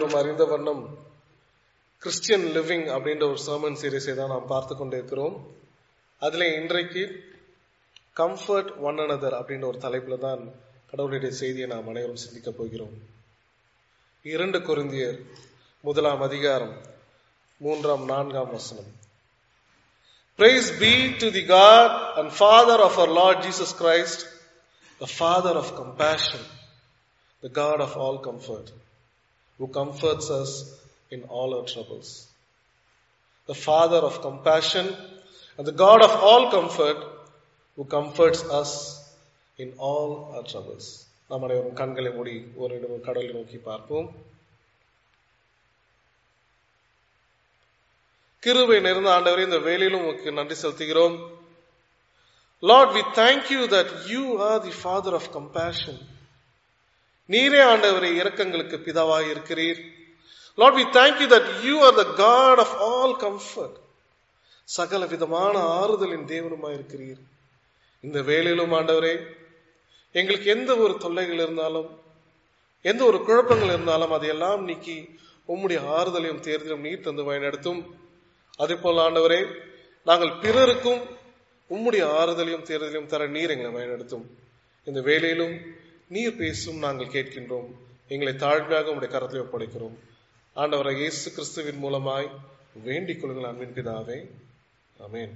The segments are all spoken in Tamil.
அனைவரும் அறிந்த வண்ணம் கிறிஸ்டியன் லிவிங் அப்படின்ற ஒரு சர்மன் சீரீஸை தான் நாம் பார்த்து கொண்டிருக்கிறோம் அதில் இன்றைக்கு கம்ஃபர்ட் ஒன் அனதர் அப்படின்ற ஒரு தலைப்புல தான் கடவுளுடைய செய்தியை நாம் அனைவரும் சிந்திக்க போகிறோம் இரண்டு கொரிந்தியர் முதலாம் அதிகாரம் மூன்றாம் நான்காம் வசனம் Praise be to the God and Father of our Lord Jesus Christ, the Father of compassion, the God of all comfort, who comforts us in all our troubles. The Father of compassion and the God of all comfort, who comforts us in all our troubles. நாம் அனைவரும் கண்களை மூடி ஒரு இடம் கடவுளை நோக்கி பார்ப்போம் கிருபை நிறைந்த ஆண்டவரே இந்த வேலையிலும் உங்களுக்கு நன்றி செலுத்துகிறோம் lord we thank you that you are the father of compassion நீரே ஆண்டவரை இரக்கங்களுக்கு பிதாவாக இருக்கிறீர் lord we thank you that you are the God of all comfort சகல விதமான ஆறுதலின் தேவனுமாய் இருக்கிறீர் இந்த வேலையிலும் ஆண்டவரே எங்களுக்கு எந்த ஒரு தொல்லைகள் இருந்தாலும் எந்த ஒரு குழப்பங்கள் இருந்தாலும் அதையெல்லாம் நீக்கி உம்முடைய ஆறுதலையும் தேர்தலும் நீர் தந்து வழிநடத்தும் அதே போல ஆண்டவரே நாங்கள் பிறருக்கும் உம்முடைய ஆறுதலையும் தேர்தலையும் தர நீர் எங்களை வழிநடத்தும் இந்த வேலையிலும் நீர் பேசும் நாங்கள் கேட்கின்றோம் எங்களை தாழ்மையாக உடைய கரத்தில் ஒப்படைக்கிறோம் ஆண்டவரை இயேசு கிறிஸ்துவின் மூலமாய் வேண்டிக் கொள்ளுங்கள் அன்பின் பிதாவே அமேன்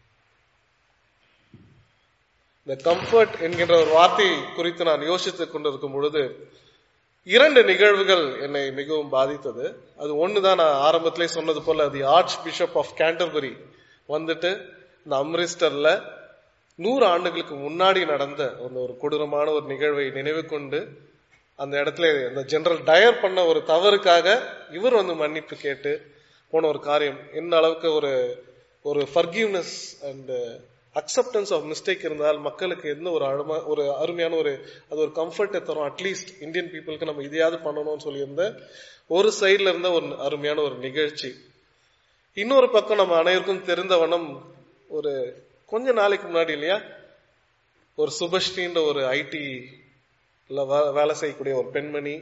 இந்த கம்ஃபர்ட் என்கின்ற ஒரு வார்த்தை குறித்து நான் யோசித்துக் கொண்டிருக்கும் பொழுது இரண்டு நிகழ்வுகள் என்னை மிகவும் பாதித்தது அது ஒண்ணுதான் நான் ஆரம்பத்திலே சொன்னது போல the archbishop of Canterbury வந்துட்டு இந்த அம்ரிஸ்டர்ல நூறு ஆண்டுகளுக்கு முன்னாடி நடந்த அந்த ஒரு கொடூரமான ஒரு நிகழ்வை நினைவு கொண்டு அந்த இடத்துல இந்த ஜெனரல் டயர் பண்ண ஒரு தவறுக்காக இவர் வந்து மன்னிப்பு கேட்டு போன ஒரு காரியம் எந்த அளவுக்கு ஒரு ஒரு forgiveness and acceptance of mistake இருந்தால் மக்களுக்கு எந்த ஒரு அழுமா ஒரு அருமையான ஒரு அது ஒரு கம்ஃபர்ட்டை தரும் அட்லீஸ்ட் இந்தியன் பீப்புளுக்கு நம்ம இதையாவது பண்ணணும்னு சொல்லியிருந்த ஒரு சைட்ல இருந்த ஒரு அருமையான ஒரு நிகழ்ச்சி இன்னொரு பக்கம் நம்ம அனைவருக்கும் தெரிந்த வண்ணம் ஒரு கொஞ்ச நாளைக்கு முன்னாடி இல்லையா ஒரு சுபஸ்ரீன்ற ஒரு ஐடி வேலை செய்யக்கூடிய ஒரு பெண்மணி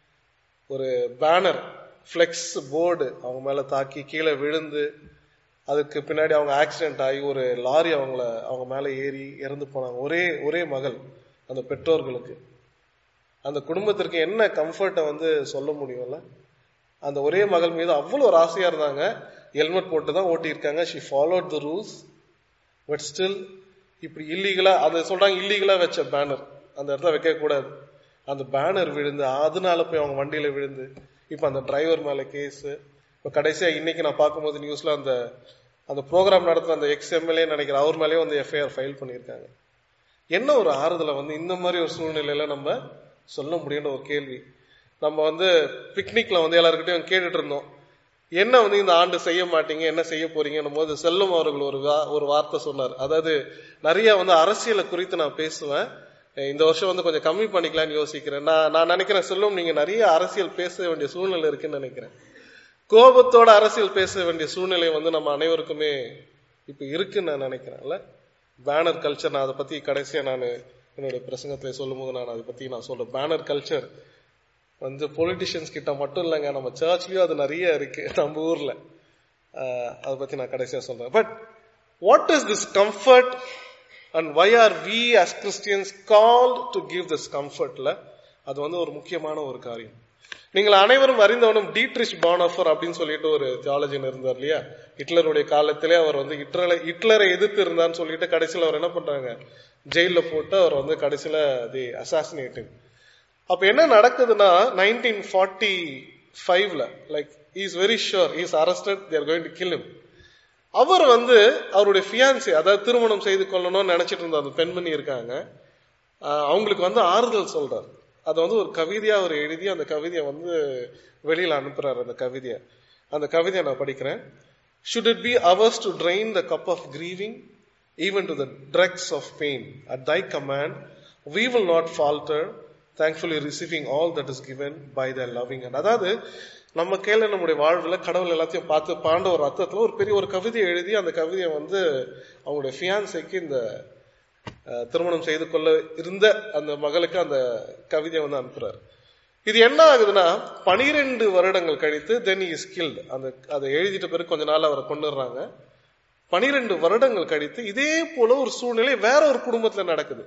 ஒரு பேனர் ஃபிளெக்ஸ் போர்டு அவங்க மேல தாக்கி கீழே விழுந்து அதுக்கு பின்னாடி அவங்க ஆக்சிடென்ட் ஆகி ஒரு லாரி அவங்கள அவங்க மேல ஏறி இறந்து போனாங்க ஒரே ஒரே மகள் அந்த பெற்றோர்களுக்கு அந்த குடும்பத்திற்கு என்ன கம்ஃபர்ட்டை வந்து சொல்ல முடியும்ல அந்த ஒரே மகள் மீது அவ்வளோ ஒரு ஆசையா இருந்தாங்க ஹெல்மெட் போட்டு தான் ஓட்டியிருக்காங்க she followed the rules but still இப்படி இல்லீகலா அதை சொல்றாங்க இல்லீகலா வச்ச பேனர் அந்த இடத்துல வைக்க கூடாது அந்த பேனர் விழுந்து அதனால போய் அவங்க வண்டியில விழுந்து இப்ப அந்த டிரைவர் மேல கேஸ் இப்ப கடைசியா இன்னைக்கு நான் பார்க்கும்போது நியூஸ்ல அந்த அந்த ப்ரோக்ராம் நடத்துற அந்த எக்ஸ் எம்எல்ஏ நினைக்கிறேன் அவர் மேலேயே வந்து எஃப்ஐஆர் ஃபைல் பண்ணியிருக்காங்க என்ன ஒரு ஆறுதலை வந்து இந்த மாதிரி ஒரு சூழ்நிலையில நம்ம சொல்ல முடியுன்ற ஒரு கேள்வி நம்ம வந்து பிக்னிக்ல வந்து எல்லாருக்கிட்டையும் கேட்டுட்டு இருந்தோம் என்ன வந்து இந்த ஆண்டு செய்ய மாட்டீங்க என்ன செய்ய போறீங்கன்னும் போது செல்லும் அவர்கள் ஒரு ஒரு வார்த்தை சொன்னார் அதாவது நிறைய வந்து அரசியலை குறித்து நான் பேசுவேன் இந்த வருஷம் வந்து கொஞ்சம் கம்மி பண்ணிக்கலாம்னு யோசிக்கிறேன் நான் நான் நினைக்கிறேன் செல்லும் நீங்க நிறைய அரசியல் பேச வேண்டிய சூழ்நிலை இருக்குன்னு நினைக்கிறேன் கோபத்தோட அரசியல் பேச வேண்டிய சூழ்நிலை வந்து நம்ம அனைவருக்குமே இப்ப இருக்குன்னு நான் நினைக்கிறேன்ல பேனர் கல்ச்சர் நான் அதை பத்தி கடைசியா நான் என்னுடைய பிரசங்கத்துல சொல்லும் போது நான் அதை பத்தி நான் சொல்றேன் பேனர் கல்ச்சர் வந்து பொலிட்டிஷியன்ஸ் கிட்ட மட்டும் இல்லைங்க நம்ம சர்ச்லயும் அது நிறைய இருக்கு நம்ம ஊர்ல அதை பத்தி நான் கடைசியா சொல்றேன் but what is this comfort and why are we as Christians called to give this கம்ஃபர்ட்ல அது வந்து ஒரு முக்கியமான ஒரு காரியம் நீங்கள் அனைவரும் அறிந்தவனும் டீட்ரிச் பானோஃபர் அப்படின்னு சொல்லிட்டு ஒரு தியாலஜின் இருந்தார் இல்லையா ஹிட்லருடைய காலத்திலே அவர் வந்து ஹிட்லரை ஹிட்லரை எதிர்த்து இருந்தான்னு சொல்லிட்டு கடைசியில் அவர் என்ன பண்றாங்க ஜெயில போட்டு அவர் வந்து கடைசியில தி அசாசினேட்டிவ் அப்ப என்ன நடக்குதுன்னா நைன்டீன் ஃபார்ட்டி ஃபைவ்ல like is very sure is arrested there going to kill அவர் வந்து அவருடைய ஃபியான்சி அதாவது திருமணம் செய்து கொள்ளணும்னு நினைச்சிட்டு இருந்த அந்த பெண்மணி இருக்காங்க அவங்களுக்கு வந்து ஆறுதல் சொல்றாரு அதை வந்து ஒரு கவிதையா அவர் எழுதி அந்த கவிதையை வந்து வெளியில அனுப்புறாரு அந்த கவிதையை அந்த கவிதையை நான் படிக்கிறேன் should it be ours to drain the cup of grieving even to the dregs of pain at thy command we will not falter thankfully receiving all that is given by the loving and அதாவது நம்ம கையில நம்முடைய வாழ்வுல கடவுள் எல்லாத்தையும் பார்த்து பாண்ட ஒரு அர்த்தத்துல ஒரு பெரிய ஒரு கவிதையை எழுதி அந்த கவிதையை வந்து அவங்களுடைய ஃபியான்சைக்கு இந்த திருமணம் செய்து கொள்ள இருந்த அந்த மகளுக்கு அந்த கவிதையை வந்து அனுப்புறாரு இது என்ன ஆகுதுன்னா பனிரெண்டு வருடங்கள் கழித்து தென் இஸ் கில்ட் அந்த அதை எழுதிட்ட பிறகு கொஞ்ச நாள் அவரை கொண்டுடுறாங்க பனிரெண்டு வருடங்கள் கழித்து இதே போல ஒரு சூழ்நிலை வேற ஒரு குடும்பத்துல நடக்குது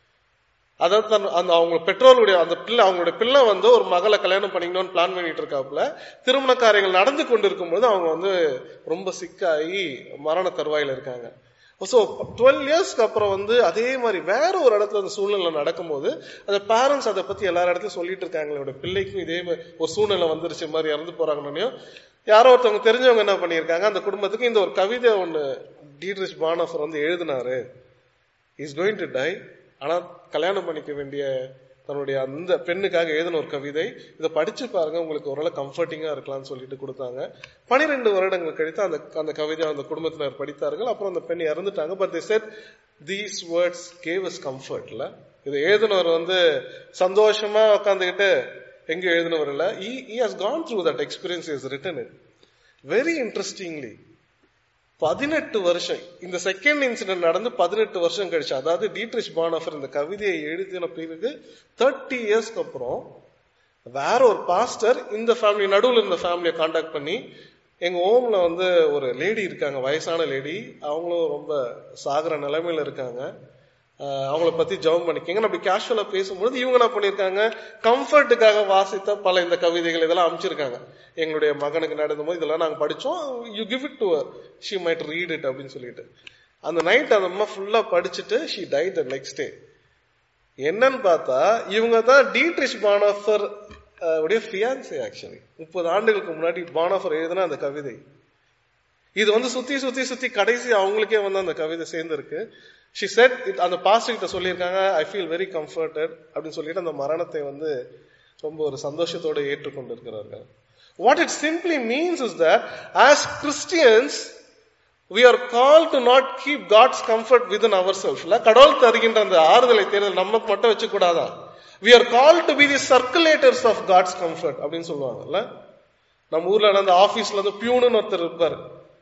அதாவது தன் அந்த அவங்க பெற்றோருடைய அந்த பிள்ளை அவங்களுடைய பிள்ளை வந்து ஒரு மகளை கல்யாணம் பண்ணிக்கணும்னு பிளான் பண்ணிட்டு இருக்காப்புல திருமண காரியங்கள் நடந்து கொண்டிருக்கும் போது அவங்க வந்து ரொம்ப சிக்காகி மரண தருவாயில இருக்காங்க ஸோ டுவெல் இயர்ஸ்க்கு அப்புறம் வந்து அதே மாதிரி வேற ஒரு இடத்துல அந்த சூழ்நிலை நடக்கும்போது அந்த பேரண்ட்ஸ் அதை பத்தி எல்லா இடத்துலயும் சொல்லிட்டு இருக்காங்க என்னோட பிள்ளைக்கும் இதே மாதிரி ஒரு சூழ்நிலை வந்துருச்சு மாதிரி இறந்து போறாங்கன்னு யாரோ ஒருத்தவங்க தெரிஞ்சவங்க என்ன பண்ணியிருக்காங்க அந்த குடும்பத்துக்கு இந்த ஒரு கவிதை ஒன்று டீட்ரிச் பானஃபர் வந்து எழுதினாரு இஸ் கோயிங் டு டை ஆனா கல்யாணம் பண்ணிக்க வேண்டிய தன்னுடைய அந்த பெண்ணுக்காக எழுதின ஒரு கவிதை இதை படிச்சு பாருங்க உங்களுக்கு ஓரளவு கம்ஃபர்டிங்கா இருக்கலாம்னு சொல்லிட்டு கொடுத்தாங்க பனிரெண்டு வருடங்கள் கழித்து அந்த அந்த கவிதை அந்த குடும்பத்தினர் படித்தார்கள் அப்புறம் அந்த பெண் இறந்துட்டாங்க but she said these words gave us கம்ஃபர்ட்ல இதை எழுதினவர் வந்து சந்தோஷமா உட்காந்துக்கிட்டு எங்க எழுதினவர் இல்ல he has gone through that experience he has written it very interestingly பதினெட்டு வருஷம் இந்த செகண்ட் இன்சிடென்ட் நடந்து பதினெட்டு வருஷம் கழிச்சு அதாவது டீட்ரிச் பானஃபர் இந்த கவிதையை எழுதின பிறகு தேர்ட்டி இயர்ஸ்க்கு அப்புறம் வேற ஒரு பாஸ்டர் இந்த ஃபேமிலி நடுவில் இருந்த ஃபேமிலியை காண்டாக்ட் பண்ணி எங்க ஹோம்ல வந்து ஒரு லேடி இருக்காங்க வயசான லேடி அவங்களும் ரொம்ப சாகுற நிலைமையில இருக்காங்க ஆஹ் அவங்கள பத்தி ஜெபம் பண்ணிக்கங்க அப்படி கேஷுவலா பேசும்போது இவங்க என்ன பண்ணிருக்காங்க கம்ஃபர்ட்டுக்காக வாசித்த பல இந்த கவிதைகள் இதெல்லாம் அமைச்சிருக்காங்க எங்களுடைய மகனுக்கு நடந்தபோது இதெல்லாம் நாங்க படிச்சோம் you give it to she might read it அப்படின்னு சொல்லிட்டு அந்த நைட் அந்த அம்மா ஃபுல்லா படிச்சுட்டு ஷி டைட் நெக்ஸ்ட் டே என்னன்னு பார்த்தா இவங்க தான் டீட்ரிச் பானோஃபர் உடைய ஃபியான்சி ஆக்சுவலி முப்பது ஆண்டுகளுக்கு முன்னாடி பானோஃபர் எழுதின அந்த கவிதை இது வந்து சுத்தி சுத்தி சுத்தி கடைசி அவங்களுக்கே வந்து அந்த கவிதை சேர்ந்திருக்கு ஷி செட் அந்த பாஸ்டர் கிட்ட சொல்லியிருக்காங்க ஐ ஃபீல் வெரி கம்ஃபர்டட் அப்படின்னு சொல்லிட்டு அந்த மரணத்தை வந்து ரொம்ப ஒரு சந்தோஷத்தோட ஏற்றுக்கொண்டு இருக்கிறார்கள் what it simply means is that as Christians we are called to not keep God's comfort within ourselves. இல்ல கடவுள் தருகின்ற அந்த ஆறுதலை தேர்தல் நமக்கு மட்டும் வச்சு கூடாதா we are called to be the circulators of God's comfort அப்படின்னு சொல்லுவாங்கல்ல நம்ம ஊர்ல அந்த ஆபீஸ்ல வந்து பியூனுன்னு ஒருத்தர் இருப்பாரு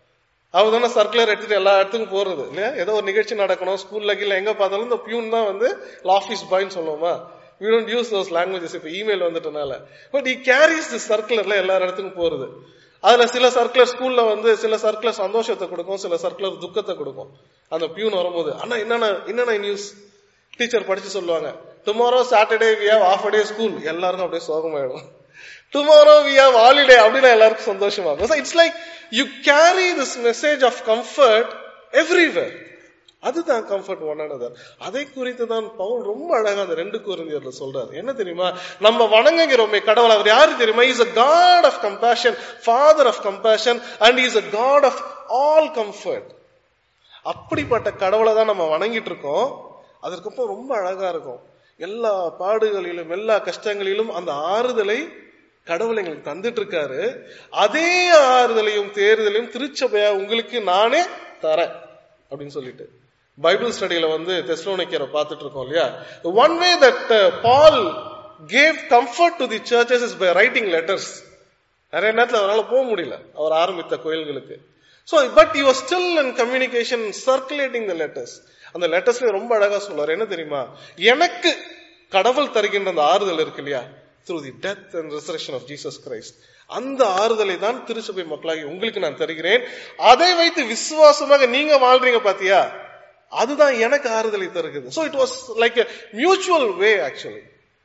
அவர் தானே சர்க்குலர் எடுத்துட்டு எல்லா இடத்துக்கும் போறது இல்லையா ஏதோ ஒரு நிகழ்ச்சி நடக்கணும் ஸ்கூல்ல கீழ எங்க பார்த்தாலும் இந்த பியூன் தான் வந்து ஆபீஸ் பாய்ன்னு சொல்லுவோமா we don't use those languages இப்ப இமெயில் வந்துட்டனால பட் he கேரிஸ் தி சர்க்குலர்ல எல்லா இடத்துக்கும் போறது அதுல சில சர்க்குலர் ஸ்கூல்ல வந்து சில சர்க்குலர் சந்தோஷத்தை கொடுக்கும் சில சர்க்குலர் துக்கத்தை கொடுக்கும் அந்த பியூன் வரும்போது ஆனா என்னென்ன என்னென்ன நியூஸ் டீச்சர் படிச்சு சொல்லுவாங்க tomorrow Saturday we have half day school எல்லாருக்கும் அப்படியே சோகமாயிடும் டுமாரோ வி ஹவ் ஹாலிடே அப்படின்னா எல்லாருக்கும் சந்தோஷமாகும் it's like you carry this message of comfort everywhere அதுதான் கம்ஃபர்ட் ஒன் அனதர் அதை குறித்து தான் பவுல் ரொம்ப அழகா அந்த ரெண்டு குருந்தியர்ல சொல்றாரு என்ன தெரியுமா நம்ம வணங்குகிறோமே கடவுள் அவர் யாரு தெரியுமா is a God of compassion father of compassion and is a God of all comfort அப்படிப்பட்ட கடவுளை தான் நம்ம வணங்கிட்டு இருக்கோம் அதற்கப்புறம் ரொம்ப அழகா இருக்கும் எல்லா பாடுகளிலும் எல்லா கஷ்டங்களிலும் அந்த ஆறுதலை கடவுள் எங்களுக்கு தந்துட்டு இருக்காரு அதே ஆறுதலையும் தேர்தலையும் திருச்சபையா உங்களுக்கு நானே தரேன் அப்படின்னு சொல்லிட்டு பைபிள் ஸ்டடியில வந்து தெஸ்லோனிக்கரை பார்த்துட்டு இருக்கோம் இல்லையா one way that Paul gave comfort to the churches is by writing letters நிறைய நேரத்தில் அவரால் போக முடியல அவர் ஆரம்பித்த கோயில்களுக்கு so but you still in communication circulating the letters அந்த லெட்டர்ஸ்ல ரொம்ப அழகா சொல்றாரு என்ன தெரியுமா எனக்கு கடவுள் தருகின்ற அந்த ஆறுதல் இருக்கு இல்லையா through the death and resurrection of Jesus Christ அந்த ஆறுதலை தான் திருச்சபை மக்களாகி உங்களுக்கு நான் தருகிறேன் அதை வைத்து விசுவாசமாக நீங்க வாழ்றீங்க பாத்தியா அதுதான் எனக்கு ஆறுதலை தருகிறது so it was like a mutual way actually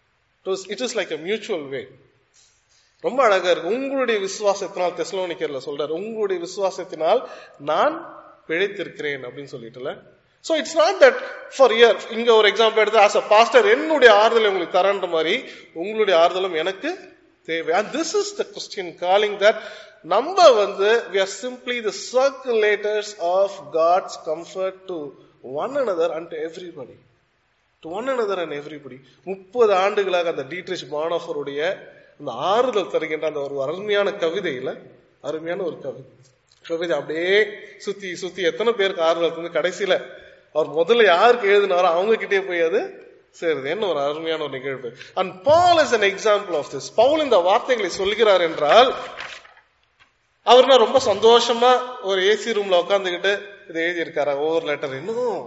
it is like a mutual way ரொம்ப அழகா இருக்கு உங்களுடைய விசுவாசத்தினால் தெஸ்லோனிக்கர்ல சொல்றாரு உங்களுடைய விசுவாசத்தினால் நான் பிழைத்திருக்கிறேன் அப்படின்னு சொல்லிட்டுல so it's not that far here இங்க ஒரு எக்ஸாம்பிள் எடுத்து ஆஸ் அ பாஸ்டர் என்னுடைய ஆறுதலை உங்களுக்கு தரன்ற மாதிரி உங்களுடைய ஆறுதலும் எனக்கு தேவை and this is the question calling that நம்ம வந்து we are simply the circulators of God's comfort to one another and everybody to one another and everybody முப்பது ஆண்டுகளாக அந்த டீட்ரிச் மானோஃபருடைய அந்த ஆறுதல் தருகின்ற அந்த ஒரு அருமையான கவிதையில அருமையான ஒரு கவிதை கவிதை அப்படியே சுத்தி சுத்தி எத்தனை பேருக்கு ஆறுதல் தந்து கடைசியில அவர் முதல்ல யாருக்கு எழுதினாரோ அவங்க கிட்டே போய் அது சரி என்ன ஒரு அருமையான ஒரு நிகழ்வு and Paul is an example of this Paul இந்த வார்த்தைகளை சொல்கிறார் என்றால் அவர்னா ரொம்ப சந்தோஷமா ஒரு ஏசி ரூம்ல உட்காந்துக்கிட்டு இதை எழுதி இருக்காரா ஒவ்வொரு லெட்டர் இன்னும்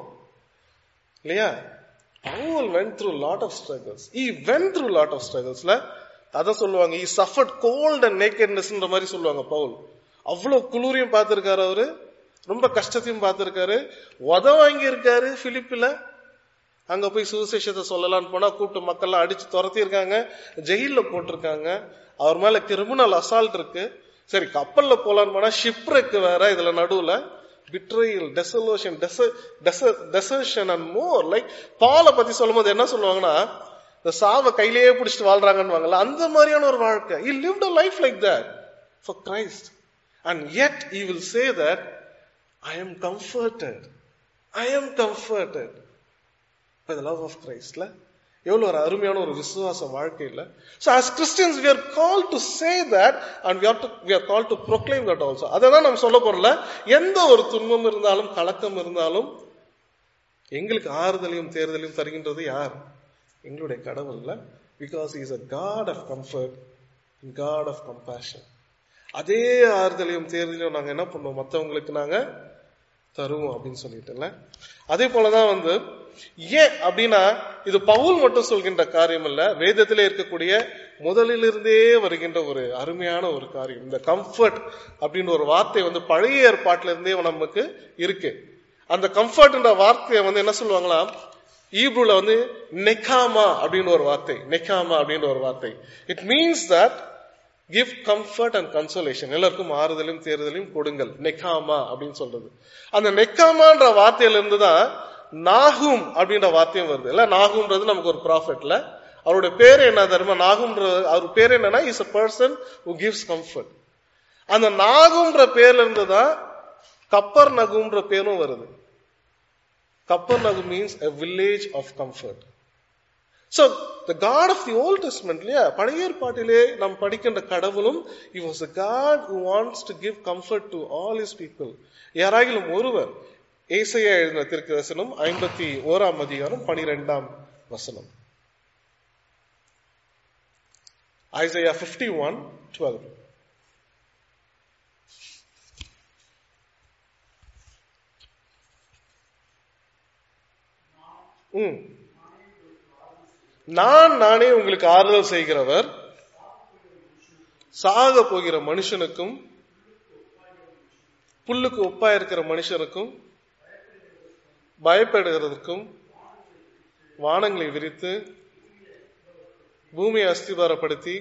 இல்லையா Paul went through lot of struggles he went through lot of ஸ்ட்ரகிள்ஸ்ல அதான் சொல்லுவாங்க ஈ சஃபர்ட் கோல்ட் அண்ட் நேக்கட்னஸ்ன்ற மாதிரி சொல்லுவாங்க பவுல் அவ்வளவு குளிரையும் பார்த்திருக்காரு அவரு ரொம்ப கஷ்டத்தையும் பார்த்திருக்காரு உத வாங்கி இருக்காரு பிலிப்பில அங்க போய் சுவிசேஷத்தை சொல்லலாம்னு போனா கூப்பிட்டு மக்கள்லாம் அடிச்சு துரத்தி இருக்காங்க ஜெயில போட்டிருக்காங்க அவர் மேல கிரிமினல் அசால்ட் இருக்கு சரி கப்பல்ல போலான்னு போனா ஷிப்ரெக் வேற இதுல நடுவுல betrayal desolation desertion and more like பாலை பத்தி சொல்லும்போது என்ன சொல்லுவாங்கன்னா இந்த சாவை கையிலேயே பிடிச்சிட்டு வாழ்றாங்கன்னு அந்த மாதிரியான ஒரு வாழ்க்கை he lived a life like that for Christ and yet he will say that I am comforted I am comforted by the love of Christ ல எவ்வளவு ஒரு அருமையான ஒரு விசுவாச வாழ்க்கை இல்ல so as Christians we are called to say that and we are to we are called to proclaim that also அதை தான் நம்ம சொல்ல போறோம்ல எந்த ஒரு துன்பம் இருந்தாலும் கலக்கம் இருந்தாலும் எங்களுக்கு ஆறுதலையும் தேர்தலையும் தருகின்றது யார் எங்களுடைய கடவுள்ல because is a God of comfort God of compassion அதே ஆறுதலையும் தேர்தலையும் நாங்க என்ன பண்ணுவோம் மற்றவங்களுக்கு நாங்க தருவோம் அப்படின்னு சொல்லிட்டுல அதே போலதான் வந்து ஏன் அப்படின்னா இது பவுல் மட்டும் சொல்கின்ற காரியம் இல்ல வேதத்திலே இருக்கக்கூடிய முதலிலிருந்தே வருகின்ற ஒரு அருமையான ஒரு காரியம் இந்த கம்ஃபர்ட் அப்படின்னு ஒரு வார்த்தை வந்து பழைய ஏற்பாட்டில இருந்தே நமக்கு இருக்கு அந்த கம்ஃபர்ட்ன்ற வார்த்தையை வந்து என்ன சொல்லுவாங்களா ஈப்ரூல வந்து நெக்காமா அப்படின்னு ஒரு வார்த்தை நெக்காமா அப்படின்னு ஒரு வார்த்தை it means that give comfort and consolation எல்லாருக்கும் ஆறுதலையும் தேர்தலையும் கொடுங்கள் நெக்காமா அப்படின்னு சொல்றது அந்த நெக்காமான்ற வார்த்தையில இருந்து தான் நாகும் அப்படின்ற வார்த்தையும் வருது இல்ல நாகும்ன்றது நமக்கு ஒரு ப்ராஃபிட்ல அவருடைய பேர் என்ன தெரியுமா நாகும்ன்ற அவர் பேர் என்னன்னா is a person who gives comfort அந்த நாகும்ன்ற பேர்ல இருந்து தான் கப்பர் நகும்ன்ற பேரும் வருது கப்பர் நகு means a village of comfort So, the God of the Old Testament, இல்லையா பழைய ஏற்பாட்டிலே நாம் படிக்கின்ற கடவுளும் he was a God who wants to give comfort to all his people. யாராகிலும் ஒருவர் ஏசையா எழுதின திருக்கு வசனம் ஐம்பத்தி ஓராம் அதிகாரம் பனிரெண்டாம் வசனம் ஐசையா பிப்டி ஒன் டுவெல் ம் நான் நானே உங்களுக்கு ஆறுதல் செய்கிறவர் சாக போகிற மனுஷனுக்கும் புல்லுக்கு ஒப்பா இருக்கிற மனுஷனுக்கும் பயப்படுகிறதுக்கும் வானங்களை விரித்து பூமியை அஸ்திபாரப்படுத்தி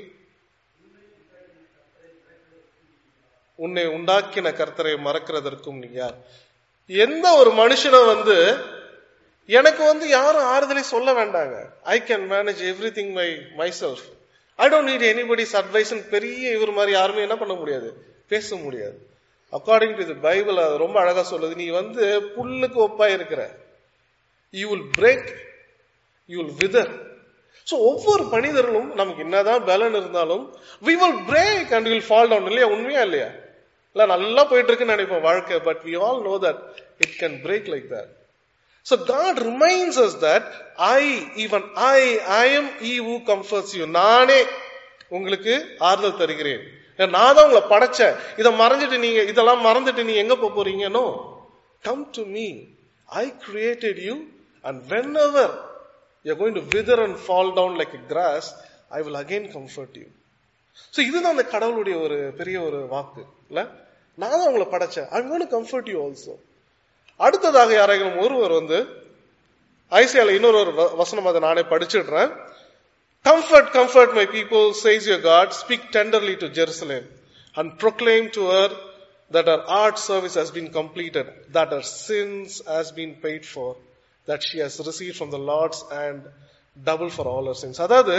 உன்னை உண்டாக்கின கர்த்தரை மறக்கிறதற்கும் நீ யார் எந்த ஒரு மனுஷனை வந்து எனக்கு வந்து யாரும் ஆறுதலை சொல்ல வேண்டாங்க I can manage everything my myself I don't need anybody's advice பெரிய இவர் மாதிரி யாருமே என்ன பண்ண முடியாது பேச முடியாது அக்கார்டிங் டு தி பைபிள் அது ரொம்ப அழகா சொல்லுது நீ வந்து புல்லுக்கு ஒப்பா இருக்கிற you will break you will wither so ஒவ்வொரு மனிதர்களும் நமக்கு என்னதான் பலன் இருந்தாலும் we will break and will fall down இல்லையா உண்மையா இல்லையா இல்ல நல்லா போயிட்டு இருக்குன்னு நினைப்போம் வாழ்க்கை but we all know that it can break like that So God reminds us that I, even I, I am He who comforts you. நானே உங்களுக்கு ஆறுதல் தருகிறேன் நான் தான் உங்களை படைச்சேன் இதை மறந்துட்டு நீங்க இதெல்லாம் மறந்துட்டு நீங்க எங்க போக போறீங்க no come to me I created you and whenever you going to wither and fall down like grass I will again comfort you so இதுதான் அந்த கடவுளுடைய ஒரு பெரிய ஒரு வாக்கு இல்ல நான் தான் உங்களை படைச்சேன் I gonna comfort you also அடுத்ததாக யாராவது ஒருவர் வந்து ஐசியால இன்னொரு ஒரு வசனம் அதை நானே படிச்சிடுறேன் comfort comfort my people says your God speak tenderly to Jerusalem and proclaim to her that her art service has been completed, that her sins has been paid for, that she has received from the Lord's and double for all her sins. அதாவது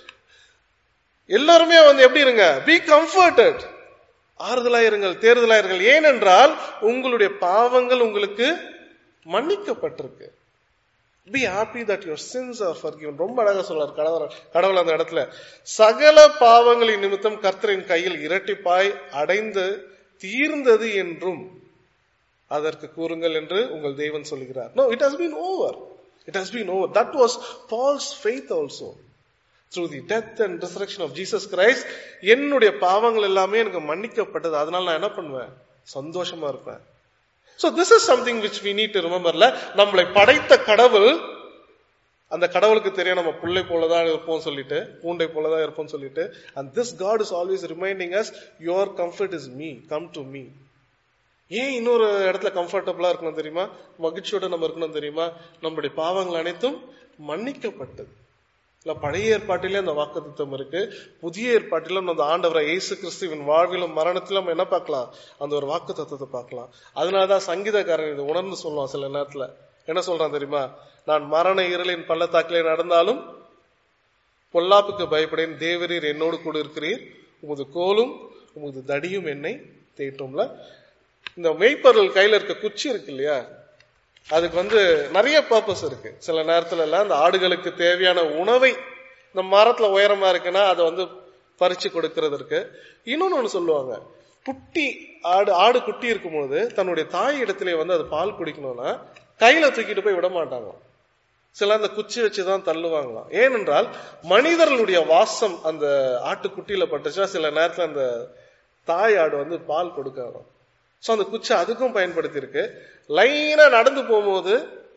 எல்லாருமே வந்து எப்படி இருங்க பி கம்ஃபர்டட் ஆறுதலாயிருங்கள் தேர்தலாயிருங்கள் ஏனென்றால் உங்களுடைய பாவங்கள் உங்களுக்கு மன்னிக்கப்பட்டிருக்கு be happy that your sins are forgiven ரொம்ப அழகா சொல்றார் கடவுள் கடவுள் அந்த இடத்துல சகல பாவங்களின் நிமித்தம் கர்த்தரின் கையில் இரட்டிப்பாய் அடைந்து தீர்ந்தது என்றும் அதற்கு கூறுங்கள் என்று உங்கள் தேவன் சொல்கிறார் no it has been over it has been over that was Paul's faith also through the death and resurrection of Jesus Christ என்னுடைய பாவங்கள் எல்லாமே எனக்கு மன்னிக்கப்பட்டது அதனால நான் என்ன பண்ணுவேன் சந்தோஷமா இருப்பேன் so this is something which we need to ரிமெம்பர்ல நம்மளை படைத்த கடவுள் அந்த கடவுளுக்கு தெரியும் நம்ம பிள்ளை போலதான் இருப்போம் சொல்லிட்டு பூண்டை போலதான் இருப்போம் சொல்லிட்டு and this God is always reminding us your comfort is me come to me ஏன் இன்னொரு இடத்துல கம்ஃபர்டபுளா இருக்கணும் தெரியுமா மகிழ்ச்சியோட நம்ம இருக்கணும் தெரியுமா நம்மளுடைய பாவங்கள் அனைத்தும் மன்னிக்கப்பட்டது இல்ல பழைய ஏற்பாட்டிலே அந்த வாக்குத்தத்தம் இருக்கு புதிய ஏற்பாட்டிலும் அந்த ஆண்டவரை இயேசு கிறிஸ்துவின் வாழ்விலும் மரணத்திலும் நம்ம என்ன பார்க்கலாம் அந்த ஒரு வாக்கு தத்துவத்தை பார்க்கலாம் அதனாலதான் சங்கீதக்காரன் இதை உணர்ந்து சொல்லுவான் சில நேரத்துல என்ன சொல்றான் தெரியுமா நான் மரண இருளின் பள்ளத்தாக்கிலே நடந்தாலும் பொல்லாப்புக்கு பயப்படேன் தேவரீர் என்னோடு கூட இருக்கிறீர் உமது கோலும் உமது தடியும் என்னை தேட்டும்ல இந்த மெய்ப்பொருள் கையில இருக்க குச்சி இருக்கு இல்லையா அதுக்கு வந்து நிறைய பர்பஸ் இருக்கு சில நேரத்துல எல்லாம் இந்த ஆடுகளுக்கு தேவையான உணவை இந்த மரத்துல உயரமா இருக்குன்னா அதை வந்து பறிச்சு கொடுக்கறது இருக்கு இன்னொன்னு ஒண்ணு சொல்லுவாங்க குட்டி ஆடு ஆடு குட்டி இருக்கும்போது தன்னுடைய தாய் இடத்திலே வந்து அது பால் குடிக்கணும்னா கையில தூக்கிட்டு போய் விட மாட்டாங்க சில அந்த குச்சி வச்சுதான் தள்ளுவாங்களாம் ஏனென்றால் மனிதர்களுடைய வாசம் அந்த ஆட்டுக்குட்டியில பட்டுச்சுன்னா சில நேரத்துல அந்த தாய் ஆடு வந்து பால் கொடுக்காது சோ அந்த குச்சி அதுக்கும் பயன்படுத்தி இருக்கு லைனா நடந்து போகும்போது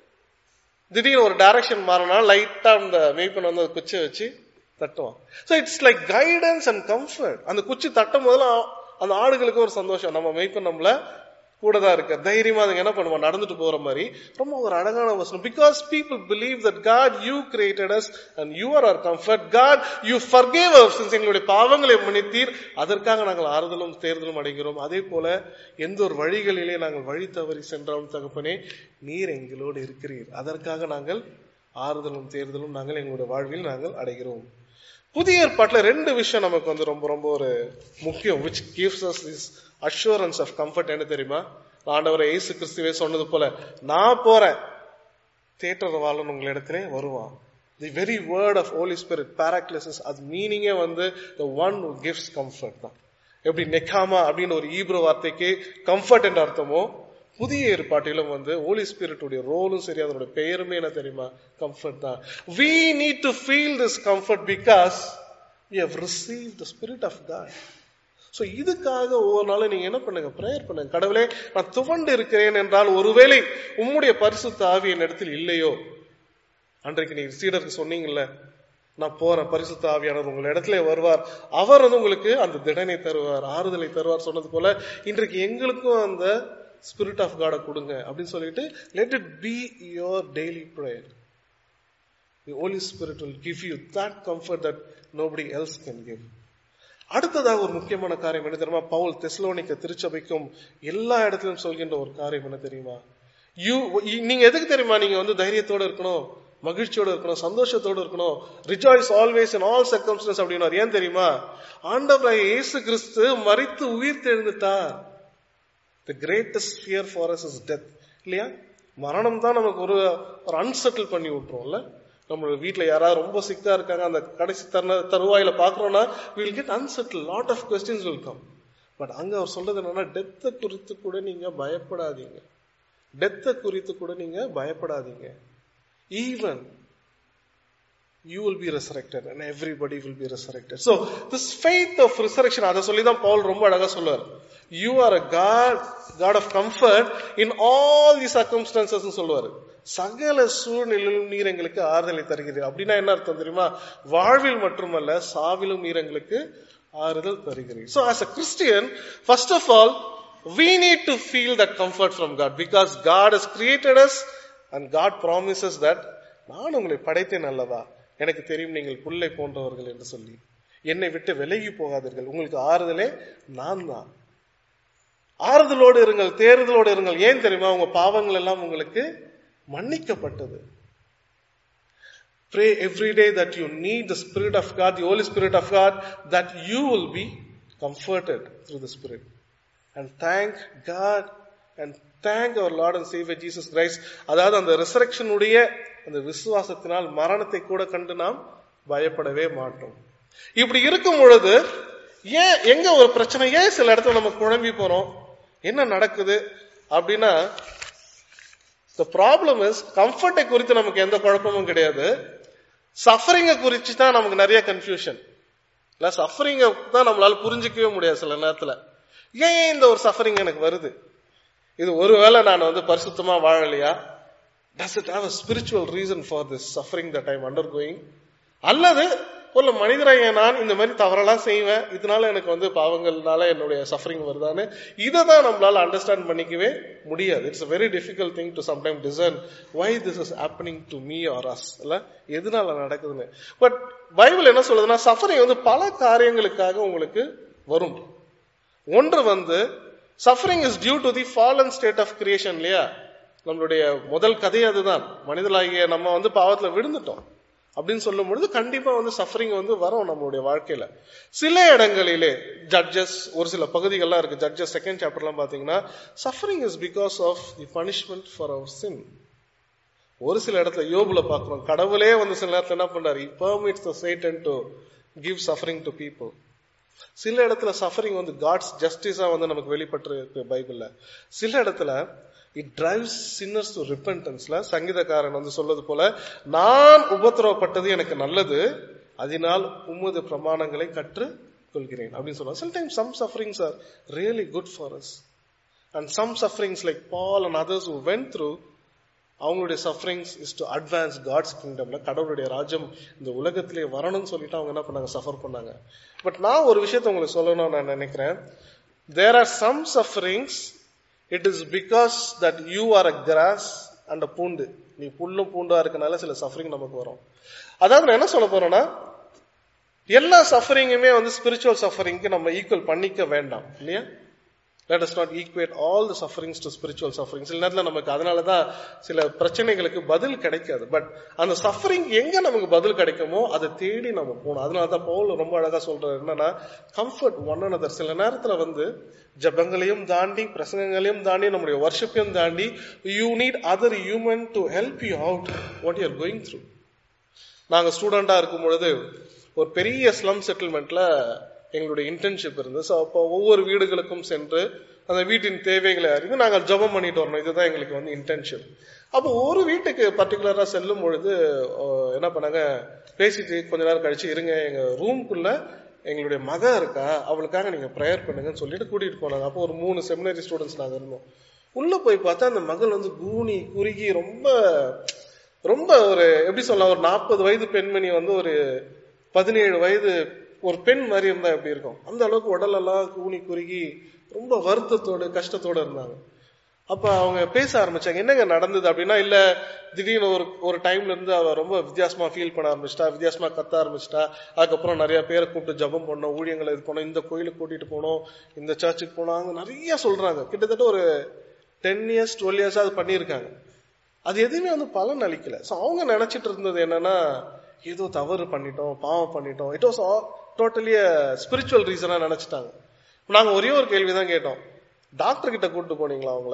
திடீர்னு ஒரு டைரக்ஷன் மாறினா லைட்டா அந்த மெய்ப்பன் வந்து அந்த குச்சியை வச்சு தட்டுவான் so it's like guidance and comfort அந்த குச்சி தட்டும் போதெல்லாம் அந்த ஆடுகளுக்கு ஒரு சந்தோஷம் நம்ம மெய்ப்பன் நம்மள கூட தான் இருக்க தைரியமா அதுங்க என்ன பண்ணுவோம் நடந்துட்டு போற மாதிரி ரொம்ப ஒரு அழகான வசனம் because people believe that God you created us and you are our comfort God you forgave our sins எங்களுடைய பாவங்களை மன்னித்தீர் அதற்காக நாங்கள் ஆறுதலும் தேர்தலும் அடைகிறோம் அதே போல எந்த ஒரு வழிகளிலே நாங்கள் வழி தவறி சென்றோம் தகப்பனே நீர் எங்களோடு இருக்கிறீர் அதற்காக நாங்கள் ஆறுதலும் தேர்தலும் நாங்கள் எங்களுடைய வாழ்வில் நாங்கள் அடைகிறோம் புதிய ஏற்பாட்டுல ரெண்டு விஷயம் நமக்கு வந்து ரொம்ப ரொம்ப ஒரு முக்கியம் which gives us this assurance of comfort என்ன தெரியுமா ஆண்டவரை இயேசு கிறிஸ்துவே சொன்னது போல நான் போறேன் தேட்டர் வாழன் உங்களிடத்திலே வருவான் the very word of Holy Spirit பாராக்லிசஸ் அது மீனிங்கே வந்து the one who gives comfort தான் எப்படி நெக்காமா அப்படின்னு ஒரு ஈப்ரோ வார்த்தைக்கு கம்ஃபர்ட் என்ற அர்த்தமோ புதிய ஏற்பாட்டிலும் வந்து ஹோலி ஸ்பிரிட்டுடைய ரோலும் சரி அதனுடைய பெயருமே என்ன தெரியுமா கம்ஃபர்ட் தான் we need to feel this comfort because we have receive the Spirit of God so இதுக்காக ஒவ்வொரு நாளும் நீங்க என்ன பண்ணுங்க ப்ரேயர் பண்ணுங்க கடவுளே நான் துவண்டு இருக்கிறேன் என்றால் ஒருவேளை உம்முடைய பரிசுத்த ஆவி என் இடத்தில் இல்லையோ அன்றைக்கு நீங்க சீடருக்கு சொன்னீங்கல்ல நான் போறேன் பரிசுத்த ஆவியானவர் உங்கள் இடத்துல வருவார் அவர் வந்து உங்களுக்கு அந்த திடனை தருவார் ஆறுதலை தருவார் சொன்னது போல இன்றைக்கு எங்களுக்கும் அந்த ஸ்பிரிட் ஆஃப் காடை கொடுங்க அப்படின்னு சொல்லிட்டு let it be your daily prayer the Holy Spirit will give you that comfort that nobody else can give அடுத்ததாக ஒரு முக்கியமான காரியம் என்ன தெரியுமா பவுல் தெஸ்லோனிக்க திருச்சபைக்கும் எல்லா இடத்திலும் சொல்கின்ற ஒரு காரியம் என்ன தெரியுமா யூ நீங்க எதுக்கு தெரியுமா நீங்க வந்து தைரியத்தோட இருக்கணும் மகிழ்ச்சியோட இருக்கணும் சந்தோஷத்தோட இருக்கணும் rejoice always in all circumstances அப்படின்னு ஏன் தெரியுமா ஆண்டவராய் இயேசு கிறிஸ்து மறித்து உயிர் தெழுந்துட்டார் the greatest fear for us is death இல்லையா மரணம் தான் நமக்கு ஒரு ஒரு அன்செட்டில் பண்ணி விட்டுரும்ல நம்ம வீட்ல யாராவது ரொம்ப சிக்கா இருக்காங்க அந்த கடைசி தருண தருவாயில பாக்குறோம்னா will get unsettle lot of questions will come but அங்க அவர் சொல்றது என்னன்னா டெத்தை குறித்து கூட நீங்க பயப்படாதீங்க டெத்தை குறித்து கூட நீங்க பயப்படாதீங்க even you will be resurrected and everybody will be resurrected. So, this faith of resurrection, அதை சொல்லி தான் பவுல் ரொம்ப அழகா சொல்லுவார் you are a God God of comfort in all the circumstances சொல்லுவார் சகல சூழ்நிலையிலும் நீர் எங்களுக்கு ஆறுதலை தருகிறது அப்படின்னா என்ன அர்த்தம் தெரியுமா வாழ்வில் மட்டுமல்ல சாவிலும் நீர் எங்களுக்கு ஆறுதல் தருகிறீர் So, as a Christian, first of all, we need to feel that comfort from God because God has created us and God promises that நான் உங்களை படைத்தேன் அல்லவா எனக்கு தெரியும் நீங்கள் புல்லை போன்றவர்கள் என்று சொல்லி என்னை விட்டு விலகி போகாதீர்கள் உங்களுக்கு ஆறுதலே நான் தான் ஆறுதலோடு இருங்கள் தேறுதலோடு இருங்கள் ஏன் தெரியுமா உங்க பாவங்கள் எல்லாம் உங்களுக்கு மன்னிக்கப்பட்டது Pray every day that you need the Spirit of God, the Holy Spirit of God, that you will be comforted through the Spirit. And thank God and thank our Lord and Savior Jesus Christ. அதாவது அந்த ரிசரக்ஷனுடைய அந்த விசுவாசத்தினால் மரணத்தை கூட கண்டு நாம் பயப்படவே மாட்டோம் இப்படி இருக்கும் பொழுது ஏன் எங்க ஒரு பிரச்சனை ஏன் சில இடத்துல நம்ம குழம்பி போறோம் என்ன நடக்குது அப்படின்னா the problem is கம்ஃபர்ட்டை குறித்து நமக்கு எந்த குழப்பமும் கிடையாது சஃபரிங்கை குறித்து தான் நமக்கு நிறைய கன்ஃபியூஷன் இல்ல சஃபரிங்கை தான் நம்மளால புரிஞ்சிக்கவே முடியாது சில நேரத்துல ஏன் இந்த ஒரு சஃபரிங் எனக்கு வருது இது ஒருவேளை நான் வந்து பரிசுத்தமா வாழலையா does it have a spiritual reason for this suffering that I'm undergoing அல்லது ஒரு மனிதராக நான் இந்த மாதிரி தவறெல்லாம் செய்வேன் இதனால எனக்கு வந்து பாவங்கள்னால என்னுடைய சஃபரிங் வருதான்னு இதை தான் நம்மளால அண்டர்ஸ்டாண்ட் பண்ணிக்கவே முடியாது it's very difficult thing to sometime discern why this is happening to me or us இல்ல எதனால நடக்குதுன்னு பட் பைபிள் என்ன சொல்லுதுன்னா சஃபரிங் வந்து பல காரியங்களுக்காக உங்களுக்கு வரும் ஒன்று வந்து suffering is due to the fallen state of creation இல்லையா நம்மளுடைய முதல் கதை அதுதான் மனிதர்களாகிய நம்ம வந்து பாவத்துல விழுந்துட்டோம் அப்படின்னு சொல்லும் பொழுது கண்டிப்பா வந்து சஃபரிங் வந்து வரும் நம்மளுடைய வாழ்க்கையில சில இடங்களிலே ஜட்ஜஸ் ஒரு சில பகுதிகள்லாம் இருக்கு ஜட்ஜஸ் செகண்ட் சாப்டர்லாம் பாத்தீங்கன்னா suffering is because of the punishment for our sin ஒரு சில இடத்துல யோபுல பாக்குறோம் கடவுளே வந்து சில நேரத்துல என்ன பண்றாரு permits the Satan to give suffering to people சில இடத்துல சஃபரிங் வந்து காட்ஸ் ஜஸ்டிஸா வந்து நமக்கு வெளிப்பட்டு இருக்கு பைபிள்ல சில இடத்துல இட் டிரைவ்ஸ் சின்னர்ஸ் டு ரிப்பன்டன்ஸ்ல சங்கீதக்காரன் வந்து சொல்வது போல நான் உபத்திரவப்பட்டது எனக்கு நல்லது அதனால் உமது பிரமாணங்களை கற்று கொள்கிறேன் அப்படின்னு சொல்லுவாங்க sometimes some sufferings are really good for us and some sufferings like Paul and others who went through அவங்களுடைய sufferings is to advance God's கிங்டம்ல கடவுளுடைய ராஜ்யம் இந்த உலகத்திலே வரணும்னு சொல்லிட்டு அவங்க என்ன பண்ணாங்க சஃபர் பண்ணாங்க பட் நான் ஒரு விஷயத்த உங்களுக்கு சொல்லணும்னு நான் நினைக்கிறேன் there are some sufferings it is because that you are a grass and பூண்டு நீ புல்லும் பூண்டா இருக்கனால சில சஃபரிங் நமக்கு வரும் அதாவது நான் என்ன சொல்ல போறேன்னா எல்லா சஃபரிங்குமே வந்து ஸ்பிரிச்சுவல் சஃபரிங்க்கு நம்ம ஈக்குவல் பண்ணிக்க வேண்டாம் இல்லையா let us not equate all the sufferings to spiritual sufferings சில நேரத்தில் நமக்கு அதனால தான் சில பிரச்சனைகளுக்கு பதில் கிடைக்காது பட் அந்த சஃபரிங் எங்க நமக்கு பதில் கிடைக்குமோ அதை தேடி நம்ம போகணும் அதனால தான் பவுல் ரொம்ப அழகா சொல்றாரு என்னன்னா கம்ஃபர்ட் ஒன் another சில நேரத்துல வந்து ஜபங்களையும் தாண்டி பிரசங்கங்களையும் தாண்டி நம்முடைய வர்ஷிப்பையும் தாண்டி you need other human to help you out what you are going through நாங்க ஸ்டூடெண்டா இருக்கும் பொழுது ஒரு பெரிய ஸ்லம் செட்டில்மெண்ட்ல எங்களுடைய இன்டர்ன்ஷிப் இருந்து ஸோ அப்போ ஒவ்வொரு வீடுகளுக்கும் சென்று அந்த வீட்டின் தேவைகளை அறிந்து நாங்கள் ஜபம் பண்ணிட்டு வரணும் இதுதான் எங்களுக்கு வந்து இன்டர்ன்ஷிப் அப்போ ஒரு வீட்டுக்கு பர்டிகுலரா செல்லும் பொழுது அஹ், என்ன பண்ணாங்க பேசிட்டு கொஞ்ச நேரம் கழிச்சு இருங்க எங்க ரூம்குள்ள எங்களுடைய மக இருக்கா அவளுக்காக நீங்க ப்ரேயர் பண்ணுங்கன்னு சொல்லிட்டு கூட்டிட்டு போனாங்க அப்போ ஒரு மூணு செமினரி ஸ்டூடெண்ட்ஸ் நாங்க இருந்தோம் உள்ள போய் பார்த்தா அந்த மகள் வந்து கூனி குறுகி ரொம்ப ரொம்ப ஒரு எப்படி சொல்லலாம் ஒரு நாற்பது வயது பெண்மணி வந்து ஒரு பதினேழு வயது ஒரு பெண் மாதிரி இருந்தா எப்படி இருக்கும் அந்த அளவுக்கு உடலெல்லாம் கூனி குறுகி ரொம்ப வருத்தத்தோடு கஷ்டத்தோட இருந்தாங்க அப்ப அவங்க பேச ஆரம்பிச்சாங்க என்னங்க நடந்தது அப்படின்னா இல்ல திடீர்னு ஒரு ஒரு டைம்ல இருந்து அவ ரொம்ப வித்தியாசமா ஃபீல் பண்ண ஆரம்பிச்சிட்டா வித்தியாசமா கத்த ஆரம்பிச்சிட்டா அதுக்கப்புறம் நிறைய பேரை கூப்பிட்டு ஜெபம் பண்ணோம் ஊழியங்களை இது பண்ணோம் இந்த கோயிலுக்கு கூட்டிட்டு போனோம் இந்த சர்ச்சுக்கு போனோம் அவங்க நிறைய சொல்றாங்க கிட்டத்தட்ட ஒரு டென் இயர்ஸ் டுவெல் இயர்ஸ் அது பண்ணியிருக்காங்க அது எதுவுமே வந்து பலன் அளிக்கல ஸோ அவங்க நினைச்சிட்டு இருந்தது என்னன்னா ஏதோ தவறு பண்ணிட்டோம் பாவம் பண்ணிட்டோம் இட் வாஸ் டோட்டலி ஸ்பிரிச்சுவல் ரீசனா நினைச்சிட்டாங்க நாங்க ஒரே ஒரு கேள்வி தான் கேட்டோம் டாக்டர் கிட்ட கூட்டு போனீங்களா அவங்கள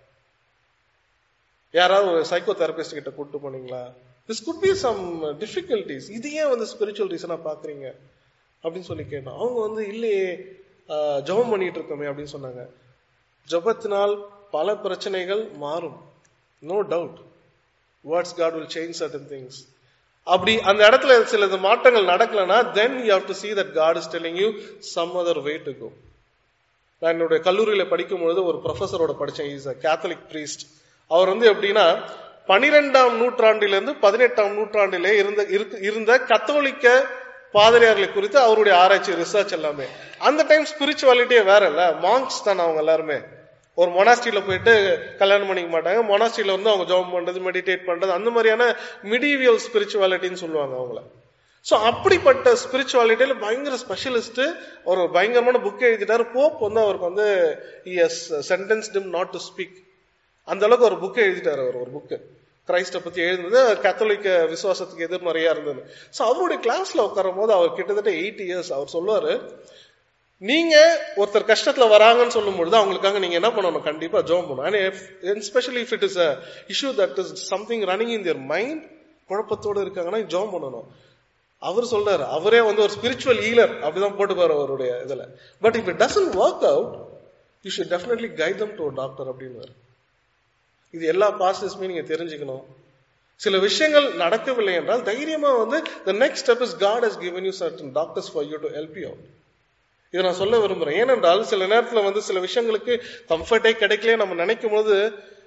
யாராவது ஒரு சைக்கோ தெரபிஸ்ட் கிட்ட கூட்டு போனீங்களா this could be some difficulties இது ஏன் வந்து ஸ்பிரிச்சுவல் ரீசனா பாக்குறீங்க அப்படின்னு சொல்லி கேட்டோம் அவங்க வந்து இல்லையே ஆஹ், ஜெபம் பண்ணிட்டு இருக்கோமே அப்படின்னு சொன்னாங்க ஜெபத்தினால் பல பிரச்சனைகள் மாறும் no doubt words God will change certain things அப்படி அந்த இடத்துல சில மாற்றங்கள் நடக்கலன்னா then you have to see that God is telling you some other way to go நான் என்னுடைய கல்லூரியில படிக்கும் பொழுது ஒரு ப்ரொஃபஸரோட படிச்சேன் இஸ் அ கேத்தலிக் பிரீஸ்ட் அவர் வந்து எப்படின்னா பனிரெண்டாம் நூற்றாண்டிலிருந்து பதினெட்டாம் நூற்றாண்டிலே இருந்த இருக்கு- இருந்த கத்தோலிக்க பாதிரியார்களை குறித்து அவருடைய ஆராய்ச்சி ரிசர்ச் எல்லாமே அந்த டைம் ஸ்பிரிச்சுவாலிட்டியே வேற இல்ல மாங்க்ஸ் தானே அவங்க எல்லாருமே ஒரு மொனாஸ்ட்ரியில போயிட்டு கல்யாணம் பண்ணிக்க மாட்டாங்க மொனாஸ்ட்ரியில வந்து அவங்க ஜெபம் பண்றது மெடிடேட் பண்றது அந்த மாதிரியான மிடிவியல் ஸ்பிரிச்சுவாலிட்டின்னு சொல்லுவாங்க அவங்கள சோ அப்படிப்பட்ட ஸ்பிரிச்சுவாலிட்டியில பயங்கர ஸ்பெஷலிஸ்ட் ஒரு பயங்கரமான புக் எழுதிட்டாரு போப் வந்து அவருக்கு வந்து has sentenced him not to speak அந்த அளவுக்கு ஒரு புக் எழுதிட்டாரு அவர் ஒரு புக்கு கிரைஸ்ட பத்தி எழுதுனது கத்தோலிக்க விசுவாசத்துக்கு எதிர்மறையா இருந்தது சோ அவருடைய கிளாஸ்ல உட்காரும் போது அவர் கிட்டத்தட்ட எயிட் இயர்ஸ் அவர் சொல்லுவாரு நீங்க ஒருத்தர் கஷ்டத்துல வராங்கன்னு சொல்லும் பொழுது அவங்களுக்காக நீங்க என்ன பண்ணணும் கண்டிப்பா ஜோம் பண்ணணும் especially if it is a issue that is something running in their mind குழப்பத்தோட இருக்காங்கன்னா ஜோம் பண்ணணும் அவர் சொல்றாரு அவரே வந்து ஒரு ஸ்பிரிச்சுவல் ஈலர் அப்படிதான் போட்டுப்பாரு அவருடைய இதுல but if it doesn't work out you should definitely guide them to doctor அப்படின்னு இது எல்லா பாஸ்டர்ஸுமே நீங்க தெரிஞ்சுக்கணும் சில விஷயங்கள் நடக்கவில்லை என்றால் தைரியமா வந்து the next step is God has given you certain doctors for you to help you out இதை நான் சொல்ல விரும்புறேன் ஏனென்றால் சில நேரத்துல வந்து சில விஷயங்களுக்கு கம்ஃபர்ட்டே கிடைக்கல நம்ம நினைக்கும் போது